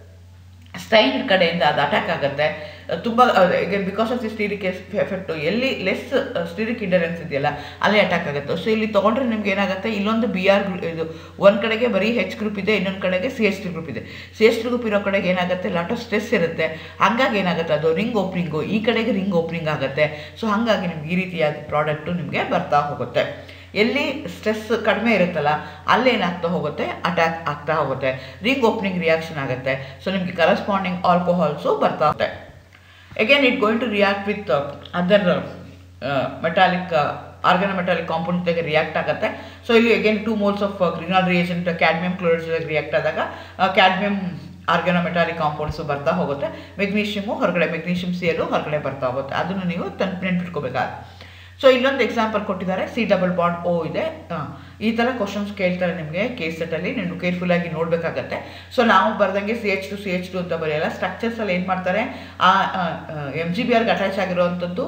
ಸ್ಟೈನ್ ಕಡೆಯಿಂದ ಅದು ಅಟ್ಯಾಕ್ ಆಗುತ್ತೆ ತುಂಬ because of the steric effect ಎಲ್ಲಿ ಲೆಸ್ ಸ್ಟೀರಿಕ್ ಇಂಡರೆನ್ಸ್ ಇದೆಯಲ್ಲ ಅಲ್ಲಿ ಅಟ್ಯಾಕ್ ಆಗುತ್ತೆ ಸೊ ಇಲ್ಲಿ ತೊಗೊಂಡ್ರೆ ನಿಮ್ಗೆ ಏನಾಗುತ್ತೆ ಇಲ್ಲೊಂದು ಬಿ ಆರ್ ಇದು ಒಂದು ಕಡೆಗೆ ಬರೀ ಹೆಚ್ ಗ್ರೂಪ್ ಇದೆ ಇನ್ನೊಂದು ಕಡೆಗೆ ಸಿ ಎಸ್ ಟಿ ಗ್ರೂಪ್ ಇದೆ ಸಿ ಎಸ್ ಟಿ ಗ್ರೂಪ್ ಇರೋ ಕಡೆಗೆ ಏನಾಗುತ್ತೆ ಲಾಟ್ ಆಫ್ ಸ್ಟ್ರೆಸ್ ಇರುತ್ತೆ ಹಾಗಾಗಿ ಏನಾಗುತ್ತೆ ಅದು ರಿಂಗ್ ಓಪನಿಂಗು ಈ ಕಡೆಗೆ ರಿಂಗ್ ಓಪನಿಂಗ್ ಆಗುತ್ತೆ ಸೊ ಹಾಗಾಗಿ ನಿಮ್ಗೆ ಈ ರೀತಿಯಾದ ಪ್ರಾಡಕ್ಟು ನಿಮಗೆ ಬರ್ತಾ ಹೋಗುತ್ತೆ ಎಲ್ಲಿ ಸ್ಟ್ರೆಸ್ ಕಡಿಮೆ ಇರುತ್ತಲ್ಲ ಅಲ್ಲಿ ಏನಾಗ್ತಾ ಹೋಗುತ್ತೆ ಅಟ್ಯಾಕ್ ಆಗ್ತಾ ಹೋಗುತ್ತೆ ರಿಂಗ್ ಓಪನಿಂಗ್ ರಿಯಾಕ್ಷನ್ ಆಗುತ್ತೆ ಸೊ ನಿಮಗೆ ಕರೆಸ್ಪಾಂಡಿಂಗ್ ಆಲ್ಕೋಹಾಲ್ಸು ಬರ್ತಾ ಹೋಗುತ್ತೆ again it going to react with other metallic organometallic compound ಜೊತೆಗೆ ರಿಯಾಕ್ಟ್ ಆಗುತ್ತೆ ಸೊ ಇಲ್ಲಿ again two moles of Grignard reagent cadmium chloride ಜೊತೆಗೆ ರಿಯಾಕ್ಟ್ ಆದಾಗ ಕ್ಯಾಡ್ಮಿಯಂ ಆರ್ಗನಮೆಟಾಲಿಕ್ ಕಾಂಪೌಂಡ್ಸು ಬರ್ತಾ ಹೋಗುತ್ತೆ ಮೆಗ್ನೀಷಿಯಮು ಹೊರಗಡೆ ಮೆಗ್ನೀಷಿಯಂ ಸಿಯಲು ಹೊರಗಡೆ ಬರ್ತಾ ಹೋಗುತ್ತೆ ಅದನ್ನು ನೀವು ತನ್ ನೆನ್ಪಿಟ್ಕೋಬೇಕಾಗುತ್ತೆ ಸೊ ಇಲ್ಲೊಂದು ಎಕ್ಸಾಂಪಲ್ ಕೊಟ್ಟಿದ್ದಾರೆ ಸಿ ಡಬಲ್ ಬಾಂಡ್ ಓ ಇದೆ ಈ ಥರ ಕ್ವಶನ್ಸ್ ಕೇಳ್ತಾರೆ ನಿಮಗೆ ಕೇಸ್ ಸೆಟ್ಟಲ್ಲಿ ನೀವು ಕೇರ್ಫುಲ್ಲಾಗಿ ನೋಡಬೇಕಾಗತ್ತೆ ಸೊ ನಾವು ಬರ್ದಂಗೆ C H two C H two ಅಂತ ಬರೆಯಲ್ಲ ಸ್ಟ್ರಕ್ಚರ್ಸಲ್ಲಿ ಏನು ಮಾಡ್ತಾರೆ ಆ ಎಮ್ ಜಿ ಬಿ ಆರ್ಗೆ ಅಟ್ಯಾಚ್ ಆಗಿರೋವಂಥದ್ದು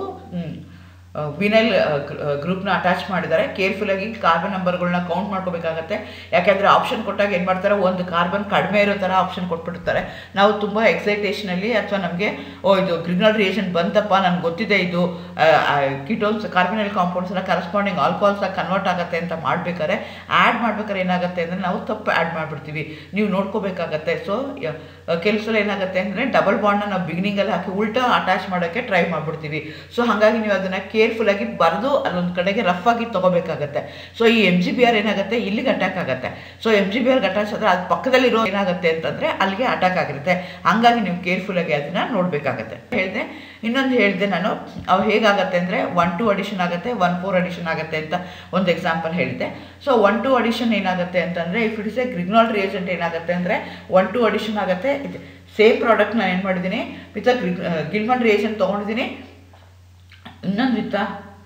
ವಿನೈಲ್ ಗ್ರೂಪ್ನ ಅಟ್ಯಾಚ್ ಮಾಡಿದ್ದಾರೆ ಕೇರ್ಫುಲ್ಲಾಗಿ ಕಾರ್ಬನ್ ನಂಬರ್ಗಳನ್ನ ಕೌಂಟ್ ಮಾಡ್ಕೋಬೇಕಾಗತ್ತೆ ಯಾಕೆಂದರೆ ಆಪ್ಷನ್ ಕೊಟ್ಟಾಗ ಏನು ಮಾಡ್ತಾರೆ ಒಂದು ಕಾರ್ಬನ್ ಕಡಿಮೆ ಇರೋ ಥರ ಆಪ್ಷನ್ ಕೊಟ್ಬಿಡ್ತಾರೆ ನಾವು ತುಂಬ ಎಕ್ಸೈಟೇಷನಲ್ಲಿ ಅಥವಾ ನಮಗೆ ಓ ಇದು ಗ್ರಿಗ್ನಲ್ ರಿಯೇಷನ್ ಬಂತಪ್ಪ ನನಗೆ ಗೊತ್ತಿದೆ ಇದು ಕಿಟೋನ್ಸ್ ಕಾರ್ಬನಲ್ ಕಾಂಪೌಂಡ್ಸ್ನ ಕರೆಸ್ಪಾಂಡಿಂಗ್ ಆಲ್ಕೋಹಾಲ್ಸಾಗಿ ಕನ್ವರ್ಟ್ ಆಗುತ್ತೆ ಅಂತ ಮಾಡ್ಬೇಕಾದ್ರೆ ಆ್ಯಡ್ ಮಾಡ್ಬೇಕಾದ್ರೆ ಏನಾಗುತ್ತೆ ಅಂದರೆ ನಾವು ತಪ್ಪು ಆ್ಯಡ್ ಮಾಡಿಬಿಡ್ತೀವಿ ನೀವು ನೋಡ್ಕೋಬೇಕಾಗತ್ತೆ ಸೊ ಕೆಲವು ಸಲ ಏನಾಗುತ್ತೆ ಅಂದರೆ ಡಬಲ್ ಬಾಂಡ್ನ ನಾವು ಬಿಗಿನಿಂಗಲ್ಲಿ ಹಾಕಿ ಉಲ್ಟಾ ಅಟ್ಯಾಚ್ ಮಾಡೋಕ್ಕೆ ಟ್ರೈ ಮಾಡಿಬಿಡ್ತೀವಿ ಸೊ ಹಾಗಾಗಿ ನೀವು ಅದನ್ನು ಕೇರ್ಫುಲ್ಲಾಗಿ ಬರೆದು ಅಲ್ಲೊಂದು ಕಡೆಗೆ ರಫ್ ಆಗಿ ತೊಗೋಬೇಕಾಗತ್ತೆ ಸೊ ಈ ಎಮ್ ಜಿ ಬಿ ಆರ್ ಏನಾಗುತ್ತೆ ಇಲ್ಲಿಗೆ ಅಟ್ಯಾಕ್ ಆಗುತ್ತೆ ಸೊ ಎಮ್ ಜಿ ಬಿ ಆರ್ಗೆ ಅಟ್ಯಾಚ್ ಆದರೆ ಅದು ಪಕ್ಕದಲ್ಲಿರೋ ಏನಾಗುತ್ತೆ ಅಂತಂದರೆ ಅಲ್ಲಿಗೆ ಅಟ್ಯಾಕ್ ಆಗಿರುತ್ತೆ ಹಾಗಾಗಿ ನೀವು ಕೇರ್ಫುಲ್ಲಾಗಿ ಅದನ್ನು ನೋಡಬೇಕಾಗತ್ತೆ ಹೇಳಿದೆ ಇನ್ನೊಂದು ಹೇಳಿದೆ ನಾನು ಅವು ಹೇಗಾಗತ್ತೆ ಅಂದರೆ ಒನ್ ಟು ಅಡಿಷನ್ ಆಗುತ್ತೆ ಒನ್ ಫೋರ್ ಅಡಿಷನ್ ಆಗುತ್ತೆ ಅಂತ ಒಂದು ಎಕ್ಸಾಂಪಲ್ ಹೇಳಿದೆ ಸೊ ಒನ್ ಟು ಅಡಿಷನ್ ಏನಾಗುತ್ತೆ ಅಂತಂದರೆ if it is a Grignard reagent ಏನಾಗುತ್ತೆ ಅಂದರೆ ಒನ್ ಟು ಅಡಿಷನ್ ಆಗುತ್ತೆ ಸೇಮ್ ಪ್ರಾಡಕ್ಟ್ ನಾನು ಏನು ಮಾಡಿದ್ದೀನಿ ವಿತ್ ಗಿಲ್ಮನ್ ರಿಯೇಜೆಂಟ್ ತೊಗೊಂಡಿದ್ದೀನಿ ಇನ್ನೊಂದು ವಿತ್ತ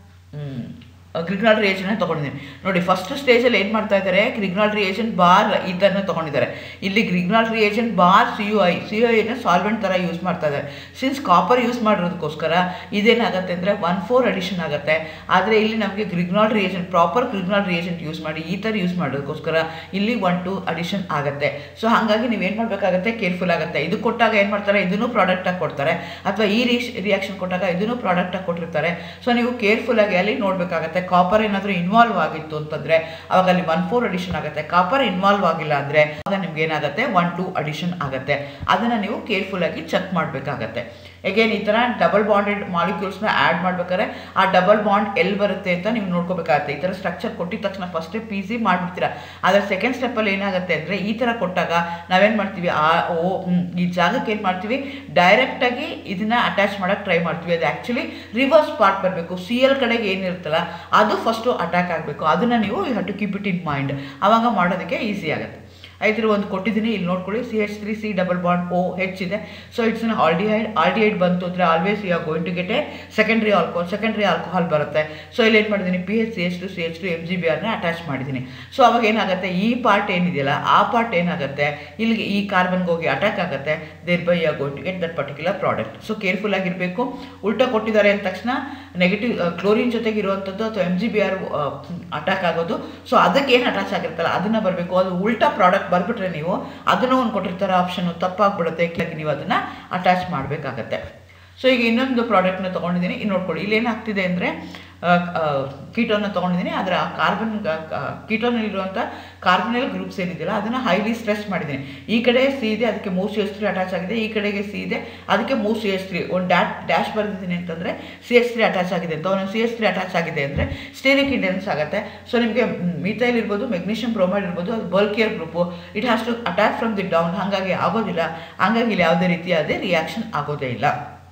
ಗ್ರಿಗ್ನಾಲ್ ರಿಯೇಷನ್ನ ತೊಗೊಂಡಿದ್ದೀನಿ ನೋಡಿ ಫಸ್ಟ್ ಸ್ಟೇಜಲ್ಲಿ ಏನು ಮಾಡ್ತಾ ಇದ್ದಾರೆ ಗ್ರಿಗ್ನಾಲ್ ರಿಯೇಷನ್ ಬಾರ್ ಈ ಥರನೇ ತೊಗೊಂಡಿದ್ದಾರೆ ಇಲ್ಲಿ ಗ್ರಿಗ್ನಾಲ್ ರಿಯೇಷನ್ ಬಾರ್ C U I C U ಐನ ಸಾಲ್ವೆಂಟ್ ಥರ ಯೂಸ್ ಮಾಡ್ತಾ ಇದ್ದಾರೆ ಸಿನ್ಸ್ ಕಾಪರ್ ಯೂಸ್ ಮಾಡಿರೋದಕ್ಕೋಸ್ಕರ ಇದೇನಾಗುತ್ತೆ ಅಂದರೆ ಒನ್ ಫೋರ್ ಅಡಿಷನ್ ಆಗುತ್ತೆ ಆದರೆ ಇಲ್ಲಿ ನಮಗೆ ಗ್ರಿಗ್ನಾಲ್ ರಿಯೇಷನ್ ಪ್ರಾಪರ್ ಗ್ರಿಗ್ನಾಲ್ ರಿಯೇಷೆಂಟ್ ಯೂಸ್ ಮಾಡಿ ಈ ಥರ ಯೂಸ್ ಮಾಡೋದಕ್ಕೋಸ್ಕರ ಇಲ್ಲಿ ಒನ್ ಟು ಅಡಿಷನ್ ಆಗುತ್ತೆ ಸೊ ಹಾಗಾಗಿ ನೀವೇನು ಮಾಡಬೇಕಾಗತ್ತೆ ಕೇರ್ಫುಲ್ ಆಗುತ್ತೆ ಇದು ಕೊಟ್ಟಾಗ ಏನು ಮಾಡ್ತಾರೆ ಇದನ್ನು ಪ್ರಾಡಕ್ಟಾಗಿ ಕೊಡ್ತಾರೆ ಅಥವಾ ಈ ರಿಯಾಕ್ಷನ್ ಕೊಟ್ಟಾಗ ಇದನ್ನು ಪ್ರಾಡಕ್ಟಾಗಿ ಕೊಟ್ಟಿರ್ತಾರೆ ಸೊ ನೀವು ಕೇರ್ಫುಲ್ಲಾಗಿ ಅಲ್ಲಿ ನೋಡಬೇಕಾಗತ್ತೆ ಕಾಪರ್ ಏನಾದರೂ ಇನ್ವಾಲ್ವ್ ಆಗಿತ್ತು ಅಂತಂದರೆ ಅವಾಗ ಅಲ್ಲಿ ಒನ್ ಫೋರ್ ಅಡಿಷನ್ ಆಗುತ್ತೆ ಕಾಪರ್ ಇನ್ವಾಲ್ವ್ ಆಗಿಲ್ಲ ಅಂದರೆ ಆಗ ನಿಮ್ಗೆ ಏನಾಗುತ್ತೆ ಒನ್ ಟು ಅಡಿಷನ್ ಆಗುತ್ತೆ ಅದನ್ನು ನೀವು ಕೇರ್ಫುಲ್ಲಾಗಿ ಚೆಕ್ ಮಾಡಬೇಕಾಗತ್ತೆ ಎಗೇನ್ ಈ ಥರ ಡಬಲ್ ಬಾಂಡೆಡ್ ಮಾಲಿಕ್ಯೂಲ್ಸ್ನ ಆ್ಯಡ್ ಮಾಡ್ಬೇಕಾದ್ರೆ ಆ ಡಬಲ್ ಬಾಂಡ್ ಎಲ್ಲಿ ಬರುತ್ತೆ ಅಂತ ನೀವು ನೋಡ್ಕೋಬೇಕಾಗತ್ತೆ ಈ ಥರ ಸ್ಟ್ರಕ್ಚರ್ ಕೊಟ್ಟಿದ ತಕ್ಷಣ ಫಸ್ಟೇ ಪಿ ಸಿ ಮಾಡಿಬಿಡ್ತೀರಾ ಆದರೆ ಸೆಕೆಂಡ್ ಸ್ಟೆಪ್ಪಲ್ಲಿ ಏನಾಗುತ್ತೆ ಅಂದರೆ ಈ ಥರ ಕೊಟ್ಟಾಗ ನಾವೇನು ಮಾಡ್ತೀವಿ ಆ ಓ ಈ ಜಾಗಕ್ಕೆ ಏನು ಮಾಡ್ತೀವಿ ಡೈರೆಕ್ಟಾಗಿ ಇದನ್ನು ಅಟ್ಯಾಚ್ ಮಾಡೋಕ್ಕೆ ಟ್ರೈ ಮಾಡ್ತೀವಿ ಅದು ಆ್ಯಕ್ಚುಲಿ ರಿವರ್ಸ್ ಪಾರ್ಟ್ ಬರಬೇಕು ಸಿ ಎಲ್ ಕಡೆಗೆ ಏನಿರುತ್ತಲ್ಲ ಅದು ಫಸ್ಟು ಅಟ್ಯಾಕ್ ಆಗಬೇಕು ಅದನ್ನು ನೀವು you have to keep it in mind ಆವಾಗ ಮಾಡೋದಕ್ಕೆ ಈಸಿ ಆಗುತ್ತೆ ಐದರ ಒಂದು ಕೊಟ್ಟಿದ್ದೀನಿ ಇಲ್ಲಿ ನೋಡ್ಕೊಳ್ಳಿ C H three C double bond O H ಇದೆ so it's an aldehyde aldehyde ಬಂತು ಅಂದರೆ always you are going to get a secondary alcohol secondary alcohol ಬರುತ್ತೆ ಸೊ ಇಲ್ಲಿ ಏನು ಮಾಡಿದ್ದೀನಿ P H C H two C H two M G B ಆರ್ನ ಅಟ್ಯಾಚ್ ಮಾಡಿದ್ದೀನಿ ಸೊ ಅವಾಗ ಏನಾಗುತ್ತೆ ಈ ಪಾರ್ಟ್ ಏನಿದೆಯಲ್ಲ ಆ ಪಾರ್ಟ್ ಏನಾಗುತ್ತೆ ಇಲ್ಲಿಗೆ ಈ ಕಾರ್ಬನ್ಗೆ ಹೋಗಿ ಅಟ್ಯಾಕ್ ಆಗುತ್ತೆ there by you going to get that particular product so careful ಆಗಿರಬೇಕು ಉಲ್ಟಾ ಕೊಟ್ಟಿದ್ದಾರೆ ಅಂದ ತಕ್ಷಣ ನೆಗೆಟಿವ್ ಕ್ಲೋರಿನ್ ಜೊತೆಗೆ ಇರುವಂಥದ್ದು ಅಥವಾ M G B R attack ಆಗೋದು ಸೊ ಅದಕ್ಕೆ ಏನು ಅಟ್ಯಾಚ್ ಆಗಿರುತ್ತಲ್ಲ ಅದನ್ನು ಬರಬೇಕು ಅದು ಉಲ್ಟಾ ಪ್ರಾಡಕ್ಟ್ ಬರ್ಬಿಟ್ರೆ ನೀವು ಅದನ್ನು ಒಂದು ಕೊಟ್ಟಿರ್ತಾರೆ ಆಪ್ಷನ್ನು ತಪ್ಪಾಗ್ಬಿಡುತ್ತೆ ಯಾಕೆ ನೀವು ಅದನ್ನು ಅಟ್ಯಾಚ್ ಮಾಡಬೇಕಾಗತ್ತೆ ಸೊ ಈಗ ಇನ್ನೊಂದು ಪ್ರಾಡಕ್ಟ್ನ ತೊಗೊಂಡಿದ್ದೀನಿ ಇನ್ನು ನೋಡ್ಕೊಳ್ಳಿ ಇಲ್ಲಿ ಏನಾಗ್ತಿದೆ ಅಂದರೆ ಕೀಟೋನ ತೊಗೊಂಡಿದ್ದೀನಿ ಅದರ ಕಾರ್ಬನ್ ಕೀಟೋನಲ್ಲಿರುವಂಥ ಕಾರ್ಬನಲ್ ಗ್ರೂಪ್ಸ್ ಏನಿದೆಯಲ್ಲ ಅದನ್ನು ಹೈಲಿ ಸ್ಟ್ರೆಸ್ ಮಾಡಿದ್ದೀನಿ ಈ ಕಡೆ ಸಿ ಇದೆ ಅದಕ್ಕೆ ಮೂರು ಸಿ ಎಸ್ ತ್ರೀ ಅಟ್ಯಾಚ್ ಆಗಿದೆ ಈ ಕಡೆಗೆ ಸಿ ಇದೆ ಅದಕ್ಕೆ ಮೂರು ಸಿ ಎಸ್ ತ್ರೀ ಒಂದು ಡ್ಯಾಟ್ ಡ್ಯಾಶ್ ಬರೆದಿದ್ದೀನಿ ಅಂತಂದರೆ ಸಿ ಎಸ್ ತ್ರೀ ಅಟ್ಯಾಚ್ ಆಗಿದೆ ಅಂತ ಒಂದು ಸಿ ಎಸ್ ತ್ರೀ ಅಟ್ಯಾಚ್ ಆಗಿದೆ ಅಂದರೆ ಸ್ಟೇರಿಕ್ ಇಂಡೆನ್ಸ್ ಆಗುತ್ತೆ ಸೊ ನಿಮಗೆ ಮಿಥೈಲ್ ಇರ್ಬೋದು ಮೆಗ್ನೀಷಿಯಂ ಬ್ರೋಮೈಡ್ ಇರ್ಬೋದು ಅದು bulkier group it has to attack from the down ಹಾಗಾಗಿ ಆಗೋದಿಲ್ಲ ಹಾಗಾಗಿ ಇಲ್ಲಿ ಯಾವುದೇ ರೀತಿಯಾದ ರಿಯಾಕ್ಷನ್ ಆಗೋದೇ ಇಲ್ಲ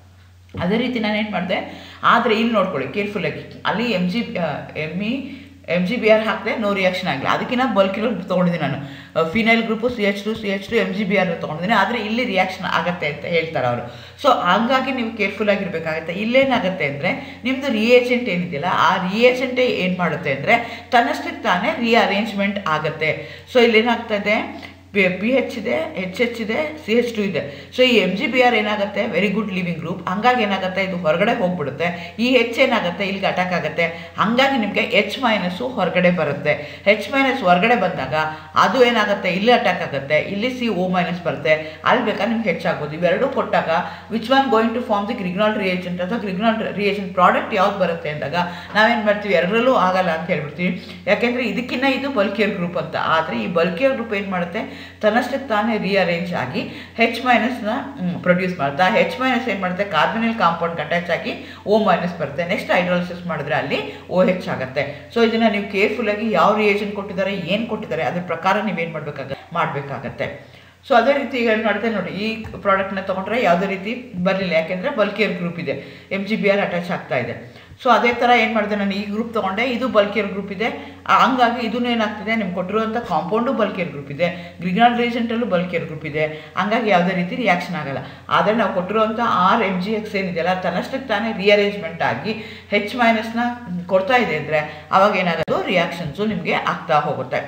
ಅದೇ ರೀತಿ ನಾನು ಏನು ಮಾಡಿದೆ ಆದರೆ ಇಲ್ಲಿ ನೋಡ್ಕೊಳ್ಳಿ ಕೇರ್ಫುಲ್ಲಾಗಿ ಅಲ್ಲಿ M G M E M G B R ಹಾಕಿದೆ ನೋ ರಿಯಾಕ್ಷನ್ ಆಗಿಲ್ಲ ಅದಕ್ಕಿಂತ ಬಲ್ಕಿರೋ ತೊಗೊಂಡಿದ್ದೀನಿ ನಾನು phenyl group C H two C H two M G B R ತೊಗೊಂಡಿದ್ದೀನಿ ಆದರೆ ಇಲ್ಲಿ ರಿಯಾಕ್ಷನ್ ಆಗುತ್ತೆ ಅಂತ ಹೇಳ್ತಾರೆ ಅವರು ಸೊ ಹಂಗಾಗಿ ನೀವು ಕೇರ್ಫುಲ್ ಆಗಿರಬೇಕಾಗತ್ತೆ ಇಲ್ಲೇನಾಗುತ್ತೆ ಅಂದರೆ ನಿಮ್ಮದು ರಿಯೇಜೆಂಟ್ ಏನಿದೆಯಲ್ಲ ಆ ರಿಯೇಜೆಂಟೇ ಏನು ಮಾಡುತ್ತೆ ಅಂದರೆ ತನ್ನಷ್ಟಕ್ಕೆ ತಾನೇ ರಿಅರೇಂಜ್ಮೆಂಟ್ ಆಗುತ್ತೆ ಸೊ ಇಲ್ಲೇನಾಗ್ತಾ ಇದೆ ಪಿ ಪಿ ಹೆಚ್ ಇದೆ ಎಚ್ ಎಚ್ ಇದೆ ಸಿ ಎಚ್ ಟು ಇದೆ ಸೊ ಈ ಎಮ್ ಜಿ ಬಿ ಆರ್ ಏನಾಗುತ್ತೆ ವೆರಿ ಗುಡ್ ಲಿವಿಂಗ್ ಗ್ರೂಪ್ ಹಂಗಾಗಿ ಏನಾಗುತ್ತೆ ಇದು ಹೊರಗಡೆ ಹೋಗ್ಬಿಡುತ್ತೆ ಈ ಹೆಚ್ ಏನಾಗುತ್ತೆ ಇಲ್ಲಿಗೆ ಅಟ್ಯಾಕ್ ಆಗುತ್ತೆ ಹಂಗಾಗಿ ನಿಮಗೆ ಎಚ್ ಮೈನಸ್ಸು ಹೊರಗಡೆ ಬರುತ್ತೆ ಹೆಚ್ ಮೈನಸ್ ಹೊರಗಡೆ ಬಂದಾಗ ಅದು ಏನಾಗುತ್ತೆ ಇಲ್ಲಿ ಅಟ್ಯಾಕ್ ಆಗುತ್ತೆ ಇಲ್ಲಿ ಸಿ ಓ ಮೈನಸ್ ಬರುತ್ತೆ ಅಲ್ಲಿ ಬೇಕಾದ್ರೆ ನಿಮ್ಗೆ ಹೆಚ್ಚಾಗ್ಬೋದು ಇವೆರಡೂ ಕೊಟ್ಟಾಗ which one going to form the Grignard reagent ಅಥವಾ ಗ್ರಿಗ್ನಾಲ್ ರಿಯೇಜೆಂಟ್ ಪ್ರಾಡಕ್ಟ್ ಯಾವ್ದು ಬರುತ್ತೆ ಅಂದಾಗ ನಾವೇನು ಮಾಡ್ತೀವಿ ಎರಡರಲ್ಲೂ ಆಗಲ್ಲ ಅಂತ ಹೇಳ್ಬಿಡ್ತೀವಿ ಯಾಕೆಂದರೆ ಇದಕ್ಕಿಂತ ಇದು ಬಲ್ಕಿಯರ್ ಗ್ರೂಪ್ ಅಂತ ಆದರೆ ಈ ಬಲ್ಕಿಯರ್ ಗ್ರೂಪ್ ಏನು ಮಾಡುತ್ತೆ ತನ್ನಷ್ಟಕ್ಕೆ ತಾನೇ ರಿಅರೇಂಜ್ ಆಗಿ ಹೆಚ್ ಮೈನಸ್ನ ಪ್ರೊಡ್ಯೂಸ್ ಮಾಡುತ್ತೆ ಆ ಹೆಚ್ ಮೈನಸ್ ಏನು ಮಾಡುತ್ತೆ ಕಾರ್ಬನಿಲ್ ಕಾಂಪೌಂಡ್ ಅಟ್ಯಾಚ್ ಆಗಿ ಓ ಮೈನಸ್ ಬರುತ್ತೆ ನೆಕ್ಸ್ಟ್ ಹೈಡ್ರಾಲಿಸಿಸ್ ಮಾಡಿದ್ರೆ ಅಲ್ಲಿ ಓ ಹೆಚ್ ಆಗುತ್ತೆ ಸೊ ಇದನ್ನು ನೀವು ಕೇರ್ಫುಲ್ಲಾಗಿ ಯಾವ ರಿಯೇಷನ್ ಕೊಟ್ಟಿದ್ದಾರೆ ಏನು ಕೊಟ್ಟಿದ್ದಾರೆ ಅದ್ರ ಪ್ರಕಾರ ನೀವೇನು ಮಾಡಬೇಕಾಗ ಮಾಡಬೇಕಾಗತ್ತೆ ಸೊ ಅದೇ ರೀತಿ ಈಗ ಏನು ಮಾಡುತ್ತೆ ನೋಡಿ ಈ ಪ್ರಾಡಕ್ಟ್ನ ತೊಗೊಂಡ್ರೆ ಯಾವುದೇ ರೀತಿ ಬರಲಿಲ್ಲ ಯಾಕೆಂದರೆ ಬಲ್ಕಿಯರ್ ಗ್ರೂಪ್ ಇದೆ M G B R attach ಆಗ್ತಾ ಇದೆ ಸೊ ಅದೇ ಥರ ಏನು ಮಾಡಿದೆ ನಾನು ಈ ಗ್ರೂಪ್ ತೊಗೊಂಡೆ ಇದು ಬಲ್ಕಿಯರ್ ಗ್ರೂಪ್ ಇದೆ ಹಂಗಾಗಿ ಇದೂ ಏನಾಗ್ತಿದೆ ನಿಮ್ಗೆ ಕೊಟ್ಟಿರುವಂಥ ಕಾಂಪೌಂಡು ಬಲ್ಕಿಯರ್ ಗ್ರೂಪ್ ಇದೆ ಗ್ರಿಗ್ನಾಲ್ ರೇಜೆಂಟಲ್ಲೂ ಬಲ್ಕಿಯರ್ ಗ್ರೂಪ್ ಇದೆ ಹಂಗಾಗಿ ಯಾವುದೇ ರೀತಿ ರಿಯಾಕ್ಷನ್ ಆಗಲ್ಲ ಆದರೆ ನಾವು ಕೊಟ್ಟಿರುವಂಥ ಆರ್ ಎಮ್ ಜಿ ಎಕ್ಸ್ ಏನಿದೆಯಲ್ಲ ತನ್ನಷ್ಟಕ್ಕೆ ತಾನೇ ರಿಅರೇಂಜ್ಮೆಂಟ್ ಆಗಿ ಹೆಚ್ ಮೈನಸ್ನ ಕೊಡ್ತಾ ಇದೆ ಅಂದರೆ ಅವಾಗ ಏನಾಗೋದು ರಿಯಾಕ್ಷನ್ಸು ನಿಮಗೆ ಆಗ್ತಾ ಹೋಗುತ್ತೆ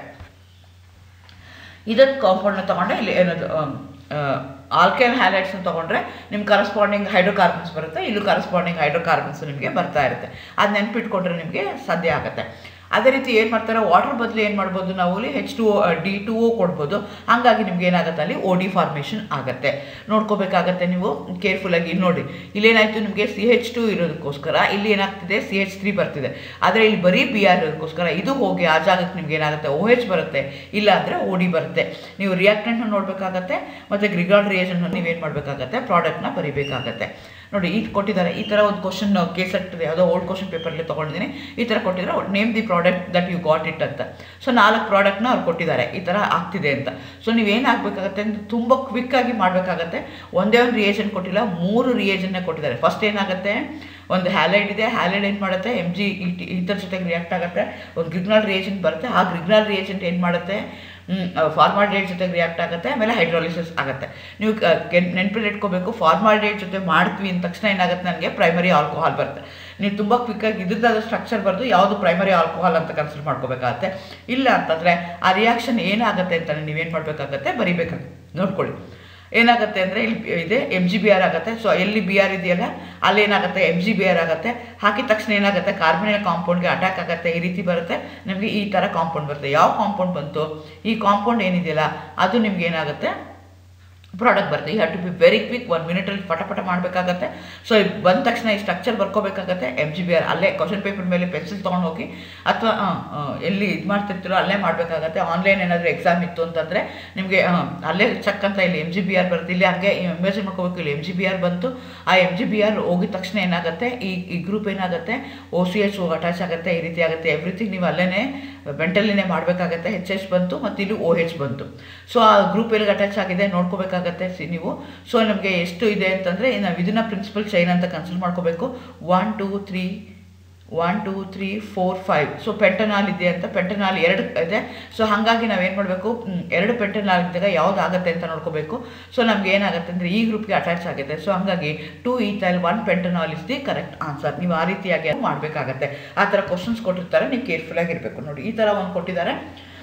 ಇದನ್ನು ಕಾಂಪೌಂಡ್ನ ತೊಗೊಂಡ್ರೆ ಇಲ್ಲಿ ಏನದು ಆಲ್ಕೈಲ್ ಹ್ಯಾಲೈಟ್ಸ್ನ ತೊಗೊಂಡ್ರೆ ನಿಮ್ಮ ಕರಸ್ಪಾಂಡಿಂಗ್ ಹೈಡ್ರೋಕಾರ್ಬನ್ಸ್ ಬರುತ್ತೆ ಇಲ್ಲೂ ಕರಸ್ಪಾಂಡಿಂಗ್ ಹೈಡ್ರೋಕಾರ್ಬನ್ಸ್ ನಿಮಗೆ ಬರ್ತಾ ಇರುತ್ತೆ ಅದು ನೆನ್ಪಿಟ್ಕೊಂಡ್ರೆ ನಿಮಗೆ ಸಾಧ್ಯ ಆಗುತ್ತೆ ಅದೇ ರೀತಿ ಏನು ಮಾಡ್ತಾರೆ ವಾಟರ್ ಬದಲು ಏನು ಮಾಡ್ಬೋದು ನಾವು ಅಲ್ಲಿ H two D two O ಕೊಡ್ಬೋದು ಹಾಗಾಗಿ ನಿಮ್ಗೆ ಏನಾಗುತ್ತೆ ಅಲ್ಲಿ ಓ ಡಿ ಫಾರ್ಮೇಷನ್ ಆಗುತ್ತೆ ನೋಡ್ಕೋಬೇಕಾಗತ್ತೆ ನೀವು ಕೇರ್ಫುಲ್ಲಾಗಿ ನೋಡಿ ಇಲ್ಲೇನಾಯಿತು ನಿಮಗೆ ಸಿ ಹೆಚ್ ಟು ಇರೋದಕ್ಕೋಸ್ಕರ ಇಲ್ಲಿ ಏನಾಗ್ತಿದೆ ಸಿ ಎಚ್ ತ್ರೀ ಬರ್ತಿದೆ ಆದರೆ ಇಲ್ಲಿ ಬರೀ ಬಿ ಆರ್ ಇರೋದಕ್ಕೋಸ್ಕರ ಇದು ಹೋಗಿ ಆ ಜಾಗಕ್ಕೆ ನಿಮ್ಗೆ ಏನಾಗುತ್ತೆ ಓ ಹೆಚ್ ಬರುತ್ತೆ ಇಲ್ಲ ಅಂದರೆ ಓ ಡಿ ಬರುತ್ತೆ ನೀವು ರಿಯಾಕ್ಟೆಂಟ್ನ ನೋಡಬೇಕಾಗತ್ತೆ ಮತ್ತು ಗ್ರಿಗಾಲ್ ರಿಯೇಷನ್ನ ನೀವೇನು ಮಾಡಬೇಕಾಗತ್ತೆ ಪ್ರಾಡಕ್ಟ್ನ ಬರಿಬೇಕಾಗತ್ತೆ ನೋಡಿ ಈಗ ಕೊಟ್ಟಿದ್ದಾರೆ ಈ ಥರ ಒಂದು ಕ್ವಶನ್ ಕೇಸೆಟ್ ಯಾವುದೋ ಓಲ್ಡ್ ಕ್ವಶನ್ ಪೇಪರಲ್ಲಿ ತೊಗೊಂಡಿದ್ದೀನಿ ಈ ಥರ ಕೊಟ್ಟಿದ್ದಾರೆ name the product that you got it ಅಂತ ಸೊ ನಾಲ್ಕು ಪ್ರಾಡಕ್ಟ್ನ ಅವ್ರು ಕೊಟ್ಟಿದ್ದಾರೆ ಈ ಥರ ಆಗ್ತಿದೆ ಅಂತ ಸೊ ನೀವೇನು ಆಗಬೇಕಾಗತ್ತೆ ಅಂದರೆ ತುಂಬ ಕ್ವಿಕ್ಕಾಗಿ ಮಾಡಬೇಕಾಗತ್ತೆ ಒಂದೇ ಒಂದು ರಿಯೇಷನ್ ಕೊಟ್ಟಿಲ್ಲ ಮೂರು ರಿಯೇಷನ್ನೇ ಕೊಟ್ಟಿದ್ದಾರೆ ಫಸ್ಟ್ ಏನಾಗುತ್ತೆ ಒಂದು ಹ್ಯಾಲೈಡ್ ಇದೆ ಹ್ಯಾಲೈಡ್ ಏನು ಮಾಡುತ್ತೆ ಎಮ್ ಜಿ ಇದ್ರ ಜೊತೆಗೆ ರಿಯಾಕ್ಟ್ ಆಗುತ್ತೆ ಒಂದು ಗ್ರಿಗ್ನಾಲ್ ರಿಯೇಜೆಂಟ್ ಬರುತ್ತೆ ಆ ಗ್ರಿಗ್ನಾಲ್ ರಿಯೇಜೆಂಟ್ ಏನು ಮಾಡುತ್ತೆ ಫಾರ್ಮಾಲ್ಡೇಟ್ ಜೊತೆಗೆ ರಿಯಾಕ್ಟ್ ಆಗುತ್ತೆ ಆಮೇಲೆ ಹೈಡ್ರಾಲಿಸಿಸ್ ಆಗುತ್ತೆ ನೀವು ನೆನಪಲ್ಲಿ ಇಟ್ಕೋಬೇಕು ಫಾರ್ಮಾಲ್ಡೇಟ್ ಜೊತೆ ಮಾಡ್ತೀವಿ ಅಂದ ತಕ್ಷಣ ಏನಾಗುತ್ತೆ ನನಗೆ ಪ್ರೈಮರಿ ಆಲ್ಕೋಹಾಲ್ ಬರುತ್ತೆ ನೀವು ತುಂಬ ಕ್ವಿಕ್ಕಾಗಿ ಇದ್ರದ್ದಾದ ಸ್ಟ್ರಕ್ಚರ್ ಬರೆದು ಯಾವುದು ಪ್ರೈಮರಿ ಆಲ್ಕೋಹಾಲ್ ಅಂತ ಕನ್ಸಿಡರ್ ಮಾಡ್ಕೋಬೇಕಾಗತ್ತೆ ಇಲ್ಲ ಅಂತಂದರೆ ಆ ರಿಯಾಕ್ಷನ್ ಏನಾಗುತ್ತೆ ಅಂತ ನೀವೇನು ಮಾಡಬೇಕಾಗತ್ತೆ ಬರಿಬೇಕಾಗುತ್ತೆ ನೋಡ್ಕೊಳ್ಳಿ ಏನಾಗುತ್ತೆ ಅಂದರೆ ಇಲ್ಲಿ ಇದೆ ಎಮ್ ಜಿ ಬಿ ಆರ್ ಆಗುತ್ತೆ ಸೊ ಎಲ್ಲಿ ಬಿ ಆರ್ ಇದೆಯಲ್ಲ ಅಲ್ಲಿ ಏನಾಗುತ್ತೆ ಎಮ್ ಜಿ ಬಿ ಆರ್ ಆಗುತ್ತೆ ಹಾಕಿದ ತಕ್ಷಣ ಏನಾಗುತ್ತೆ ಕಾರ್ಬನಿನ ಕಾಂಪೌಂಡ್ಗೆ ಅಟ್ಯಾಕ್ ಆಗುತ್ತೆ ಈ ರೀತಿ ಬರುತ್ತೆ ನಿಮಗೆ ಈ ಥರ ಕಾಂಪೌಂಡ್ ಬರುತ್ತೆ ಯಾವ ಕಾಂಪೌಂಡ್ ಬಂತು ಈ ಕಾಂಪೌಂಡ್ ಏನಿದೆಯಲ್ಲ ಅದು ನಿಮ್ಗೆ ಏನಾಗುತ್ತೆ ಪ್ರಾಡಕ್ಟ್ ಬರುತ್ತೆ you have to be very quick one ಮಿನಿಟಲ್ಲಿ ಪಟಪಟ ಮಾಡಬೇಕಾಗತ್ತೆ ಸೊ ಬಂದ ತಕ್ಷಣ ಈ ಸ್ಟ್ರಕ್ಚರ್ ಬರ್ಕೋಬೇಕಾಗತ್ತೆ ಎಮ್ ಜಿ ಬಿ ಆರ್ ಅಲ್ಲೇ ಕ್ವಶನ್ ಪೇಪರ್ ಮೇಲೆ ಪೆನ್ಸಿಲ್ ತೊಗೊಂಡು ಹೋಗಿ ಅಥವಾ ಎಲ್ಲಿ ಇದು ಮಾಡ್ತಿರ್ತೀರೋ ಅಲ್ಲೇ ಮಾಡಬೇಕಾಗತ್ತೆ ಆನ್ಲೈನ್ ಏನಾದರೂ ಎಕ್ಸಾಮ್ ಇತ್ತು ಅಂತಂದರೆ ನಿಮಗೆ ಅಲ್ಲೇ ಚೆಕ್ ಅಂತ ಇಲ್ಲಿ ಎಮ್ ಜಿ ಬಿ ಆರ್ ಬರುತ್ತೆ ಇಲ್ಲಿ ಹಂಗೆ ಇಮೇಜಿನ್ ಮಾಡ್ಕೋಬೇಕು ಇಲ್ಲಿ ಎಮ್ ಜಿ ಬಿ ಆರ್ ಬಂತು ಆ ಎಮ್ ಜಿ ಬಿ ಆರ್ ಹೋಗಿದ ತಕ್ಷಣ ಏನಾಗುತ್ತೆ ಈ ಈ ಗ್ರೂಪ್ ಏನಾಗುತ್ತೆ ಓ ಸಿ ಎಚ್ ಹೋಗಿ ಅಟ್ಯಾಚ್ ಆಗುತ್ತೆ ಈ ರೀತಿ ಆಗುತ್ತೆ ಎವ್ರಿಥಿಂಗ್ ನೀವು ಅಲ್ಲೇ ಮೆಂಟಲಿನೇ ಮಾಡಬೇಕಾಗತ್ತೆ ಹೆಚ್ ಎಚ್ ಬಂತು ಮತ್ತು ಇಲ್ಲಿ ಓ ಹೆಚ್ ಬಂತು ಸೊ ಆ ಗ್ರೂಪ್ ಎಲ್ಲಿಗೆ ಅಟ್ಯಾಚ್ ಆಗಿದೆ ನೋಡ್ಕೋಬೇಕಾಗತ್ತೆ ಸಿ ನೀವು ಸೊ ನಮಗೆ ಎಷ್ಟು ಇದೆ ಅಂತಂದರೆ ನಾವು ಇದನ್ನ ಪ್ರಿನ್ಸಿಪಲ್ ಚೈನ್ ಅಂತ ಕನ್ಸಿಡರ್ ಮಾಡ್ಕೋಬೇಕು one two three one two three four five so pentanol ಇದೆ ಅಂತ ಪೆಂಟನಾಲ್ ಎರಡು ಇದೆ ಸೊ ಹಾಗಾಗಿ ನಾವೇನು ಮಾಡಬೇಕು ಎರಡು ಪೆಂಟನಾಲ್ ಇದ್ದಾಗ ಯಾವ್ದು ಆಗುತ್ತೆ ಅಂತ ನೋಡ್ಕೋಬೇಕು ಸೊ ನಮ್ಗೆ ಏನಾಗುತ್ತೆ ಅಂದರೆ ಈ ಗ್ರೂಪ್ಗೆ ಅಟ್ಯಾಚ್ ಆಗಿದೆ ಸೊ ಹಾಗಾಗಿ two ethyl one pentanol is the correct answer ನೀವು ಆ ರೀತಿಯಾಗಿ ಮಾಡಬೇಕಾಗತ್ತೆ ಆ ಥರ ಕ್ವಶನ್ಸ್ ಕೊಟ್ಟಿರ್ತಾರೆ ನೀವು ಕೇರ್ಫುಲ್ಲಾಗಿ ಇರಬೇಕು ನೋಡಿ ಈ ಥರ ಒಂದು ಕೊಟ್ಟಿದ್ದಾರೆ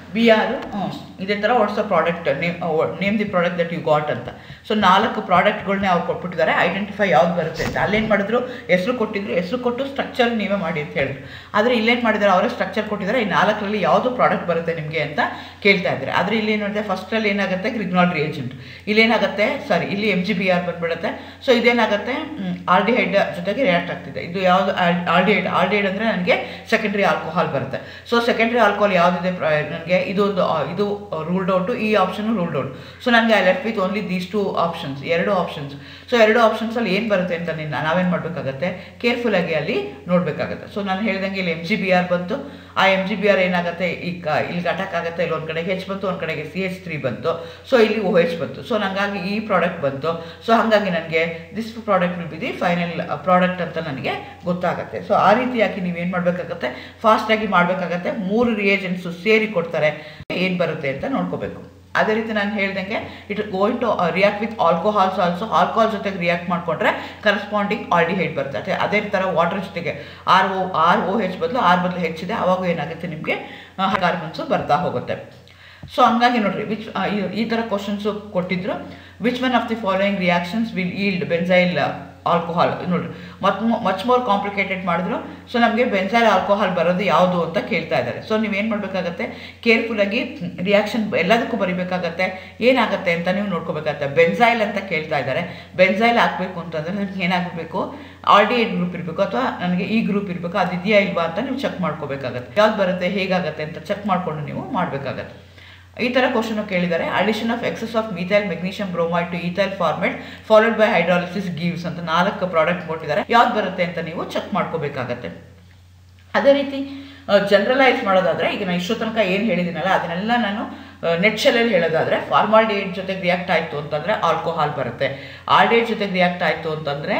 ಬಿ ಆರ್ ಇದೇ ಥರ what's the product name name the product that you got ಅಂತ ಸೊ ನಾಲ್ಕು ಪ್ರಾಡಕ್ಟ್ಗಳನ್ನೇ ಅವ್ರು ಕೊಟ್ಬಿಟ್ಟಿದ್ದಾರೆ ಐಡೆಂಟಿಫೈ ಯಾವ್ದು ಬರುತ್ತೆ ಅಂತ ಅಲ್ಲೇನು ಮಾಡಿದ್ರು ಹೆಸರು ಕೊಟ್ಟಿದ್ರು ಹೆಸರು ಕೊಟ್ಟು ಸ್ಟ್ರಕ್ಚರ್ ನೀವೇ ಮಾಡಿ ಅಂತ ಹೇಳಿದ್ರು ಆದರೆ ಇಲ್ಲೇನು ಮಾಡಿದ್ದಾರೆ ಅವರೇ ಸ್ಟ್ರಕ್ಚರ್ ಕೊಟ್ಟಿದ್ದಾರೆ ಈ ನಾಲ್ಕರಲ್ಲಿ ಯಾವುದು ಪ್ರಾಡಕ್ಟ್ ಬರುತ್ತೆ ನಿಮಗೆ ಅಂತ ಕೇಳ್ತಾ ಇದ್ದಾರೆ ಆದರೆ ಇಲ್ಲಿ ಏನು ಮಾಡಿದೆ ಫಸ್ಟಲ್ಲಿ ಏನಾಗುತ್ತೆ ಗ್ರಿಗ್ನಾಲ್ ರಿಯೇಜೆಂಟ್ ಇಲ್ಲೇನಾಗುತ್ತೆ ಸಾರಿ ಇಲ್ಲಿ ಎಮ್ ಜಿ ಬಿ ಆರ್ ಬಂದ್ಬಿಡುತ್ತೆ ಸೊ ಇದೇನಾಗುತ್ತೆ ಆರ್ ಡಿ ಹೈಡ್ ಜೊತೆಗೆ ರಿಯಾಕ್ಟ್ ಆಗ್ತಿದೆ ಇದು ಯಾವುದು aldehyde aldehyde ಅಂದರೆ ನನಗೆ ಸೆಕೆಂಡ್ರಿ ಆಲ್ಕೋಹಾಲ್ ಬರುತ್ತೆ ಸೊ ಸೆಕೆಂಡ್ರಿ ಆಲ್ಕೋಹಾಲ್ ಯಾವುದಿದೆ ನನಗೆ ಇದು ಒಂದು ಆ, ಇದು ರೂಲ್ಡ್ ಔಟು ಈ ಆಪ್ಷನ್ ರೂಲ್ಡ್ ಔಟ್ ಸೊ ನನಗೆ I left with only these two options ಎರಡು ಆಪ್ಷನ್ಸ್ ಸೊ ಎರಡು ಆಪ್ಷನ್ಸಲ್ಲಿ ಏನು ಬರುತ್ತೆ ಅಂತ ನೀನು ನಾವೇನು ಮಾಡಬೇಕಾಗತ್ತೆ ಕೇರ್ಫುಲ್ಲಾಗಿ ಅಲ್ಲಿ ನೋಡಬೇಕಾಗತ್ತೆ ಸೊ ನಾನು ಹೇಳ್ದಂಗೆ ಇಲ್ಲಿ ಎಮ್ ಜಿ ಬಿ ಆರ್ ಬಂತು ಆ ಎಮ್ ಜಿ ಬಿ ಆರ್ ಏನಾಗುತ್ತೆ ಈ ಕ ಇಲ್ಲಿಗೆ ಅಟ್ಯಾಕ್ ಆಗುತ್ತೆ ಇಲ್ಲಿ ಒಂದು ಕಡೆಗೆ ಹೆಚ್ ಬಂತು ಒಂದು ಕಡೆಗೆ ಸಿ ಎಚ್ ತ್ರೀ ಬಂತು ಸೊ ಇಲ್ಲಿ ಓ ಎಚ್ ಬಂತು ಸೊ ನನಗಾಗಿ ಈ ಪ್ರಾಡಕ್ಟ್ ಬಂತು ಸೊ ಹಾಗಾಗಿ ನನಗೆ this product will be the final product ಅಂತ ನನಗೆ ಗೊತ್ತಾಗುತ್ತೆ ಸೊ ಆ ರೀತಿಯಾಗಿ ನೀವೇನು ಮಾಡಬೇಕಾಗತ್ತೆ ಫಾಸ್ಟಾಗಿ ಮಾಡಬೇಕಾಗತ್ತೆ ಮೂರು ರಿಯೇಜೆಂಟ್ಸು ಸೇರಿ ಕೊಡ್ತಾರೆ ಏನು ಬರುತ್ತೆ ಅಂತ ನೋಡ್ಕೋಬೇಕು ಅದೇ ರೀತಿ ನಾನು ಹೇಳ್ದಂಗೆ it going to react with alcohols also alcohol ಜೊತೆಗೆ ರಿಯಾಕ್ಟ್ ಮಾಡಿಕೊಂಡ್ರೆ ಕರೆಸ್ಪಾಂಡಿಂಗ್ ಆಲ್ಡಿಹೈಡ್ ಬರುತ್ತೆ ಅದೇ ಅದೇ ಥರ ವಾಟರ್ ಜೊತೆಗೆ ಆರ್ ಓ ಆರ್ ಓ ಹೆಚ್ ಬದಲು ಆರ್ ಬದಲು ಹೆಚ್ಚಿದೆ ಅವಾಗ ಏನಾಗುತ್ತೆ ನಿಮಗೆ ಕಾರ್ಬನ್ಸು ಬರ್ತಾ ಹೋಗುತ್ತೆ ಸೊ ಹಂಗಾಗಿ ನೋಡ್ರಿ ವಿಚ್ ಈ ಥರ ಕ್ವಶನ್ಸು ಕೊಟ್ಟಿದ್ರು which one of the following reactions will yield benzyl alcohol ನೋಡ್ರಿ ಮತ್ ಮಚ್ ಮೋರ್ ಕಾಂಪ್ಲಿಕೇಟೆಡ್ ಮಾಡಿದ್ರು ಸೊ ನಮಗೆ ಬೆನ್ಸೈಲ್ ಆಲ್ಕೋಹಾಲ್ ಬರೋದು ಯಾವುದು ಅಂತ ಕೇಳ್ತಾ ಇದ್ದಾರೆ ಸೊ ನೀವೇನು ಮಾಡಬೇಕಾಗತ್ತೆ ಕೇರ್ಫುಲ್ಲಾಗಿ ರಿಯಾಕ್ಷನ್ ಎಲ್ಲದಕ್ಕೂ ಬರಿಬೇಕಾಗತ್ತೆ ಏನಾಗುತ್ತೆ ಅಂತ ನೀವು ನೋಡ್ಕೋಬೇಕಾಗತ್ತೆ ಬೆನ್ಸೈಲ್ ಅಂತ ಕೇಳ್ತಾ ಇದ್ದಾರೆ ಬೆನ್ಸೈಲ್ ಹಾಕಬೇಕು ಅಂತಂದರೆ ನನಗೆ ಏನಾಗಬೇಕು ಆಲ್ಡಿಹೈಡ್ ಗ್ರೂಪ್ ಇರಬೇಕು ಅಥವಾ ನನಗೆ ಈ ಗ್ರೂಪ್ ಇರಬೇಕು ಅದು ಇದೆಯಾ ಇಲ್ವಾ ಅಂತ ನೀವು ಚೆಕ್ ಮಾಡ್ಕೋಬೇಕಾಗತ್ತೆ ಯಾವ್ದು ಬರುತ್ತೆ ಹೇಗಾಗತ್ತೆ ಅಂತ ಚೆಕ್ ಮಾಡಿಕೊಂಡು ನೀವು ಮಾಡಬೇಕಾಗತ್ತೆ ಈ ಥರ ಕ್ವಶನ್ ಕೇಳಿದ್ದಾರೆ addition of excess of methyl magnesium bromide to ethyl formate followed by hydrolysis gives ಅಂತ ನಾಲ್ಕು ಪ್ರಾಡಕ್ಟ್ ಕೊಟ್ಟಿದ್ದಾರೆ ಯಾವ್ದು ಬರುತ್ತೆ ಅಂತ ನೀವು ಚೆಕ್ ಮಾಡ್ಕೋಬೇಕಾಗತ್ತೆ ಅದೇ ರೀತಿ ಜನರಲೈಸ್ ಮಾಡೋದಾದರೆ ಈಗ ನಾನು ಇಷ್ಟೋ ತನಕ ಏನು ಹೇಳಿದ್ದೀನಲ್ಲ ಅದನ್ನೆಲ್ಲ ನಾನು ನೆಟ್ ಶೆಲ್ಲಲ್ಲಿ ಹೇಳೋದಾದರೆ ಫಾರ್ಮಾಲ್ಡಿಹೈಡ್ ಜೊತೆಗೆ ರಿಯಾಕ್ಟ್ ಆಯಿತು ಅಂತಂದರೆ ಆಲ್ಕೋಹಾಲ್ ಬರುತ್ತೆ ಆಲ್ಡಿಹೈಡ್ ಜೊತೆಗೆ ರಿಯಾಕ್ಟ್ ಆಯಿತು ಅಂತಂದರೆ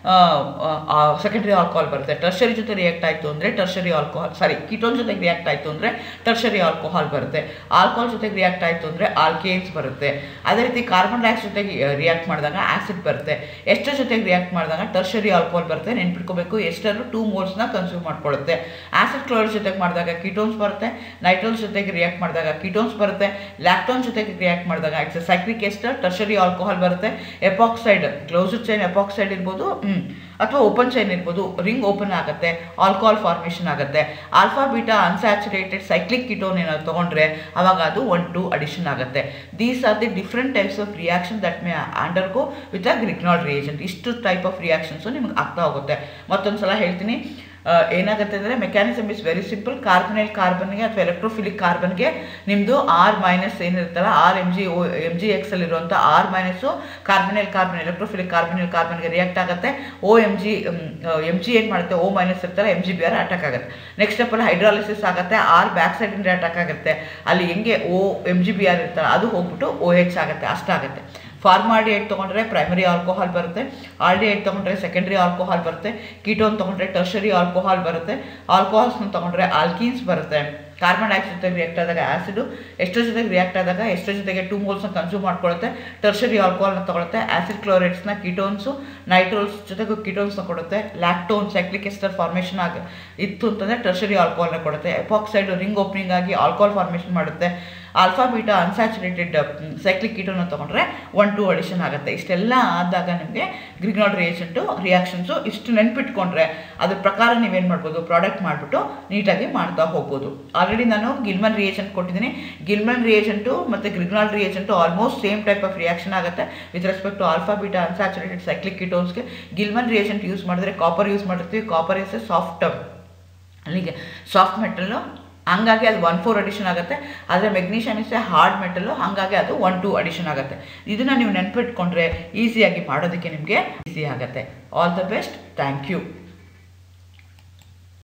ಸೆಕೆಂಡ್ರಿ ಆಲ್ಕೋಹಾಲ್ ಬರುತ್ತೆ ಟರ್ಷರಿ ಜೊತೆ ರಿಯಾಕ್ಟ್ ಆಯಿತು ಅಂದರೆ ಟರ್ಷರಿ ಆಲ್ಕೋಹಾಲ್ ಸಾರಿ ಕೀಟೋನ್ ಜೊತೆಗೆ ರಿಯಾಕ್ಟ್ ಆಯಿತು ಅಂದರೆ ಟರ್ಷರಿ ಆಲ್ಕೋಹಾಲ್ ಬರುತ್ತೆ ಆಲ್ಕೋಹಾಲ್ ಜೊತೆಗೆ ರಿಯಾಕ್ಟ್ ಆಯಿತು ಅಂದರೆ ಆಲ್ಕೇನ್ಸ್ ಬರುತ್ತೆ ಅದೇ ರೀತಿ ಕಾರ್ಬನ್ ಡೈಆಕ್ಸೈಡ್ ಜೊತೆಗೆ ರಿಯಾಕ್ಟ್ ಮಾಡಿದಾಗ ಆಸಿಡ್ ಬರುತ್ತೆ ಎಸ್ಟರ್ ಜೊತೆಗೆ ರಿಯಾಕ್ಟ್ ಮಾಡಿದಾಗ ಟರ್ಷರಿ ಆಲ್ಕೋಹಾಲ್ ಬರುತ್ತೆ ನೆನ್ಪಿಟ್ಕೋಬೇಕು ಎಸ್ಟರು ಟೂ ಮೋಲ್ಸ್ನ ಕನ್ಸ್ಯೂಮ್ ಮಾಡ್ಕೊಳ್ಳುತ್ತೆ ಆಸಿಡ್ ಕ್ಲೋರೈಡ್ ಜೊತೆಗೆ ಮಾಡಿದಾಗ ಕೀಟೋನ್ಸ್ ಬರುತ್ತೆ ನೈಟ್ರೋಲ್ಸ್ ಜೊತೆಗೆ ರಿಯಾಕ್ಟ್ ಮಾಡಿದಾಗ ಕೀಟೋನ್ಸ್ ಬರುತ್ತೆ ಲ್ಯಾಕ್ಟೋನ್ ಜೊತೆಗೆ ರಿಯಾಕ್ಟ್ ಮಾಡಿದಾಗ it's cyclic ester tertiary alcohol ಬರುತ್ತೆ ಎಪಾಕ್ಸೈಡ್ ಕ್ಲೋಸ್ಡ್ ಚೈನ್ ಎಪಾಕ್ಸೈಡ್ ಇರ್ಬೋದು ಅಥವಾ ಓಪನ್ ಚೈನ್ ಇರ್ಬೋದು ರಿಂಗ್ ಓಪನ್ ಆಗುತ್ತೆ ಆಲ್ಕೋಹಾಲ್ ಫಾರ್ಮೇಷನ್ ಆಗುತ್ತೆ alpha beta unsaturated cyclic ketone ಏನಾದ್ರು ತೊಗೊಂಡ್ರೆ ಅವಾಗ ಅದು ಒನ್ ಟು ಅಡಿಷನ್ ಆಗುತ್ತೆ these are the different types of reaction that may undergo with a Grignard reagent ಇಷ್ಟು ಟೈಪ್ ಆಫ್ ರಿಯಾಕ್ಷನ್ಸು ನಿಮ್ಗೆ ಆಗ್ತಾ ಹೋಗುತ್ತೆ ಮತ್ತೊಂದು ಸಲ ಹೇಳ್ತೀನಿ ಏನಾಗುತ್ತೆ ಅಂದರೆ mechanism is very simple carbonyl ಕಾರ್ಬನ್ಗೆ ಅಥವಾ ಎಲೆಕ್ಟ್ರೋಫಿಲಿಕ್ ಕಾರ್ಬನ್ಗೆ ನಿಮ್ಮದು ಆರ್ ಮೈನಸ್ ಏನಿರುತ್ತಲ್ಲ R M G O M G X ಅಲ್ಲಿ ಇರುವಂಥ R minus carbonyl carbon electrophilic carbonyl ಕಾರ್ಬನ್ಗೆ ರಿಯಾಕ್ಟ್ ಆಗುತ್ತೆ O M G M G ಏನು ಮಾಡುತ್ತೆ ಓ ಮೈನಸ್ ಇರ್ತಾರೆ M G B R attack ಆಗುತ್ತೆ ನೆಕ್ಸ್ಟ್ ಸ್ಟೆಪ್ಪಲ್ಲಿ ಹೈಡ್ರಾಲಿಸಿಸ್ ಆಗುತ್ತೆ ಆರ್ ಬ್ಯಾಕ್ ಸೈಡಿಂದ ಅಟ್ಯಾಕ್ ಆಗುತ್ತೆ ಅಲ್ಲಿ ಹೆಂಗೆ O M G B R ಇರ್ತಾರೆ ಅದು ಹೋಗ್ಬಿಟ್ಟು ಓ ಎಚ್ ಆಗುತ್ತೆ ಅಷ್ಟಾಗುತ್ತೆ ಫಾರ್ಮಾಲ್ಡಿಹೈಡ್ ತೊಗೊಂಡ್ರೆ ಪ್ರೈಮರಿ ಆಲ್ಕೋಹಾಲ್ ಬರುತ್ತೆ ಆಲ್ಡಿಹೈಡ್ ತೊಗೊಂಡ್ರೆ ಸೆಕೆಂಡ್ರಿ ಆಲ್ಕೋಹಾಲ್ ಬರುತ್ತೆ ಕೀಟೋನ್ ತೊಗೊಂಡ್ರೆ ಟರ್ಷರಿ ಆಲ್ಕೋಹಾಲ್ ಬರುತ್ತೆ ಆಲ್ಕೋಹಾಲ್ಸ್ನ ತೊಗೊಂಡ್ರೆ ಆಲ್ಕೀನ್ಸ್ ಬರುತ್ತೆ ಕಾರ್ಬನ್ ಡೈಆಕ್ಸೈಡ್ ಜೊತೆಗೆ ರಿಯಾಕ್ಟ್ ಆದಾಗ ಆ್ಯಸಿಡು ಎಷ್ಟೋ ಜೊತೆಗೆ ರಿಯಾಕ್ಟ್ ಆದಾಗ ಎಷ್ಟೋ ಜೊತೆಗೆ ಟೂ ಮೋಲ್ಸ್ನ ಕನ್ಸ್ಯೂಮ್ ಮಾಡ್ಕೊಳ್ಳುತ್ತೆ ಟರ್ಷರಿ ಆಲ್ಕೋಹಾಲ್ನ ತೊಗೊಳುತ್ತೆ ಆ್ಯಸಿಡ್ ಕ್ಲೋರೈಡ್ಸ್ನ ಕೀಟೋನ್ಸು ನೈಟ್ರೋಲ್ಸ್ ಜೊತೆಗೆ ಕೀಟೋನ್ಸ್ನ ಕೊಡುತ್ತೆ ಲ್ಯಾಕ್ಟೋನ್ ಸೈಕ್ಲಿಕ್ ಎಸ್ಟರ್ ಫಾರ್ಮೇಷನ್ ಆಗಿ ಇತ್ತು ಅಂತಂದರೆ ಟರ್ಷರಿ ಆಲ್ಕೋಹಾಲ್ನ ಕೊಡುತ್ತೆ ಎಪಾಕ್ಸೈಡ್ ರಿಂಗ್ ಓಪನಿಂಗ್ ಆಗಿ ಆಲ್ಕೋಹಾಲ್ ಫಾರ್ಮೇಷನ್ ಮಾಡುತ್ತೆ ಆಲ್ಫಾ ಬೀಟಾ ಅನ್ಸ್ಯಾಚುರೇಟೆಡ್ ಸೈಕ್ಲಿಕ್ ಕೀಟೋನ ತೊಗೊಂಡ್ರೆ ಒನ್ ಟು ಅಡಿಷನ್ ಆಗುತ್ತೆ ಇಷ್ಟೆಲ್ಲ ಆದಾಗ ನಿಮಗೆ ಗ್ರಿಗ್ನಾಲ್ ರಿಯೇಷನ್ಟು ರಿಯಾಕ್ಷನ್ಸು ಇಷ್ಟು ನೆನ್ಪಿಟ್ಕೊಂಡ್ರೆ ಅದ್ರ ಪ್ರಕಾರ ನೀವೇನು ಮಾಡ್ಬೋದು ಪ್ರಾಡಕ್ಟ್ ಮಾಡಿಬಿಟ್ಟು ನೀಟಾಗಿ ಮಾಡ್ತಾ ಹೋಗ್ಬೋದು ಆಲ್ರೆಡಿ ನಾನು ಗಿಲ್ಮನ್ ರಿಯೇಜೆಂಟ್ ಕೊಟ್ಟಿದ್ದೀನಿ ಗಿಲ್ಮನ್ ರಿಯೇಜೆಂಟು ಮತ್ತು Grignard reagent almost same type of reaction ಆಗುತ್ತೆ with respect to alpha beta unsaturated cyclic ಕೀಟೋನ್ಸ್ಗೆ ಗಿಲ್ಮನ್ ರಿಯೇಜೆಂಟ್ ಯೂಸ್ ಮಾಡಿದ್ರೆ ಕಾಪರ್ ಯೂಸ್ ಮಾಡಿರ್ತೀವಿ ಕಾಪರ್ ಇಸ್ ಎ ಸಾಫ್ಟ್ ಅಲ್ಲಿಗೆ ಸಾಫ್ಟ್ ಮೆಟಲ್ಲು ಹಂಗಾಗಿ ಅದು ಒನ್ ಫೋರ್ ಅಡಿಷನ್ ಆಗುತ್ತೆ ಆದರೆ magnesium is a hard metal ಹಾಗಾಗಿ ಅದು ಒನ್ ಟು ಅಡಿಷನ್ ಆಗುತ್ತೆ ಇದನ್ನು ನೀವು ನೆನ್ಪಿಟ್ಕೊಂಡ್ರೆ ಈಸಿಯಾಗಿ ಮಾಡೋದಕ್ಕೆ ನಿಮಗೆ ಈಸಿ ಆಗುತ್ತೆ all the best thank you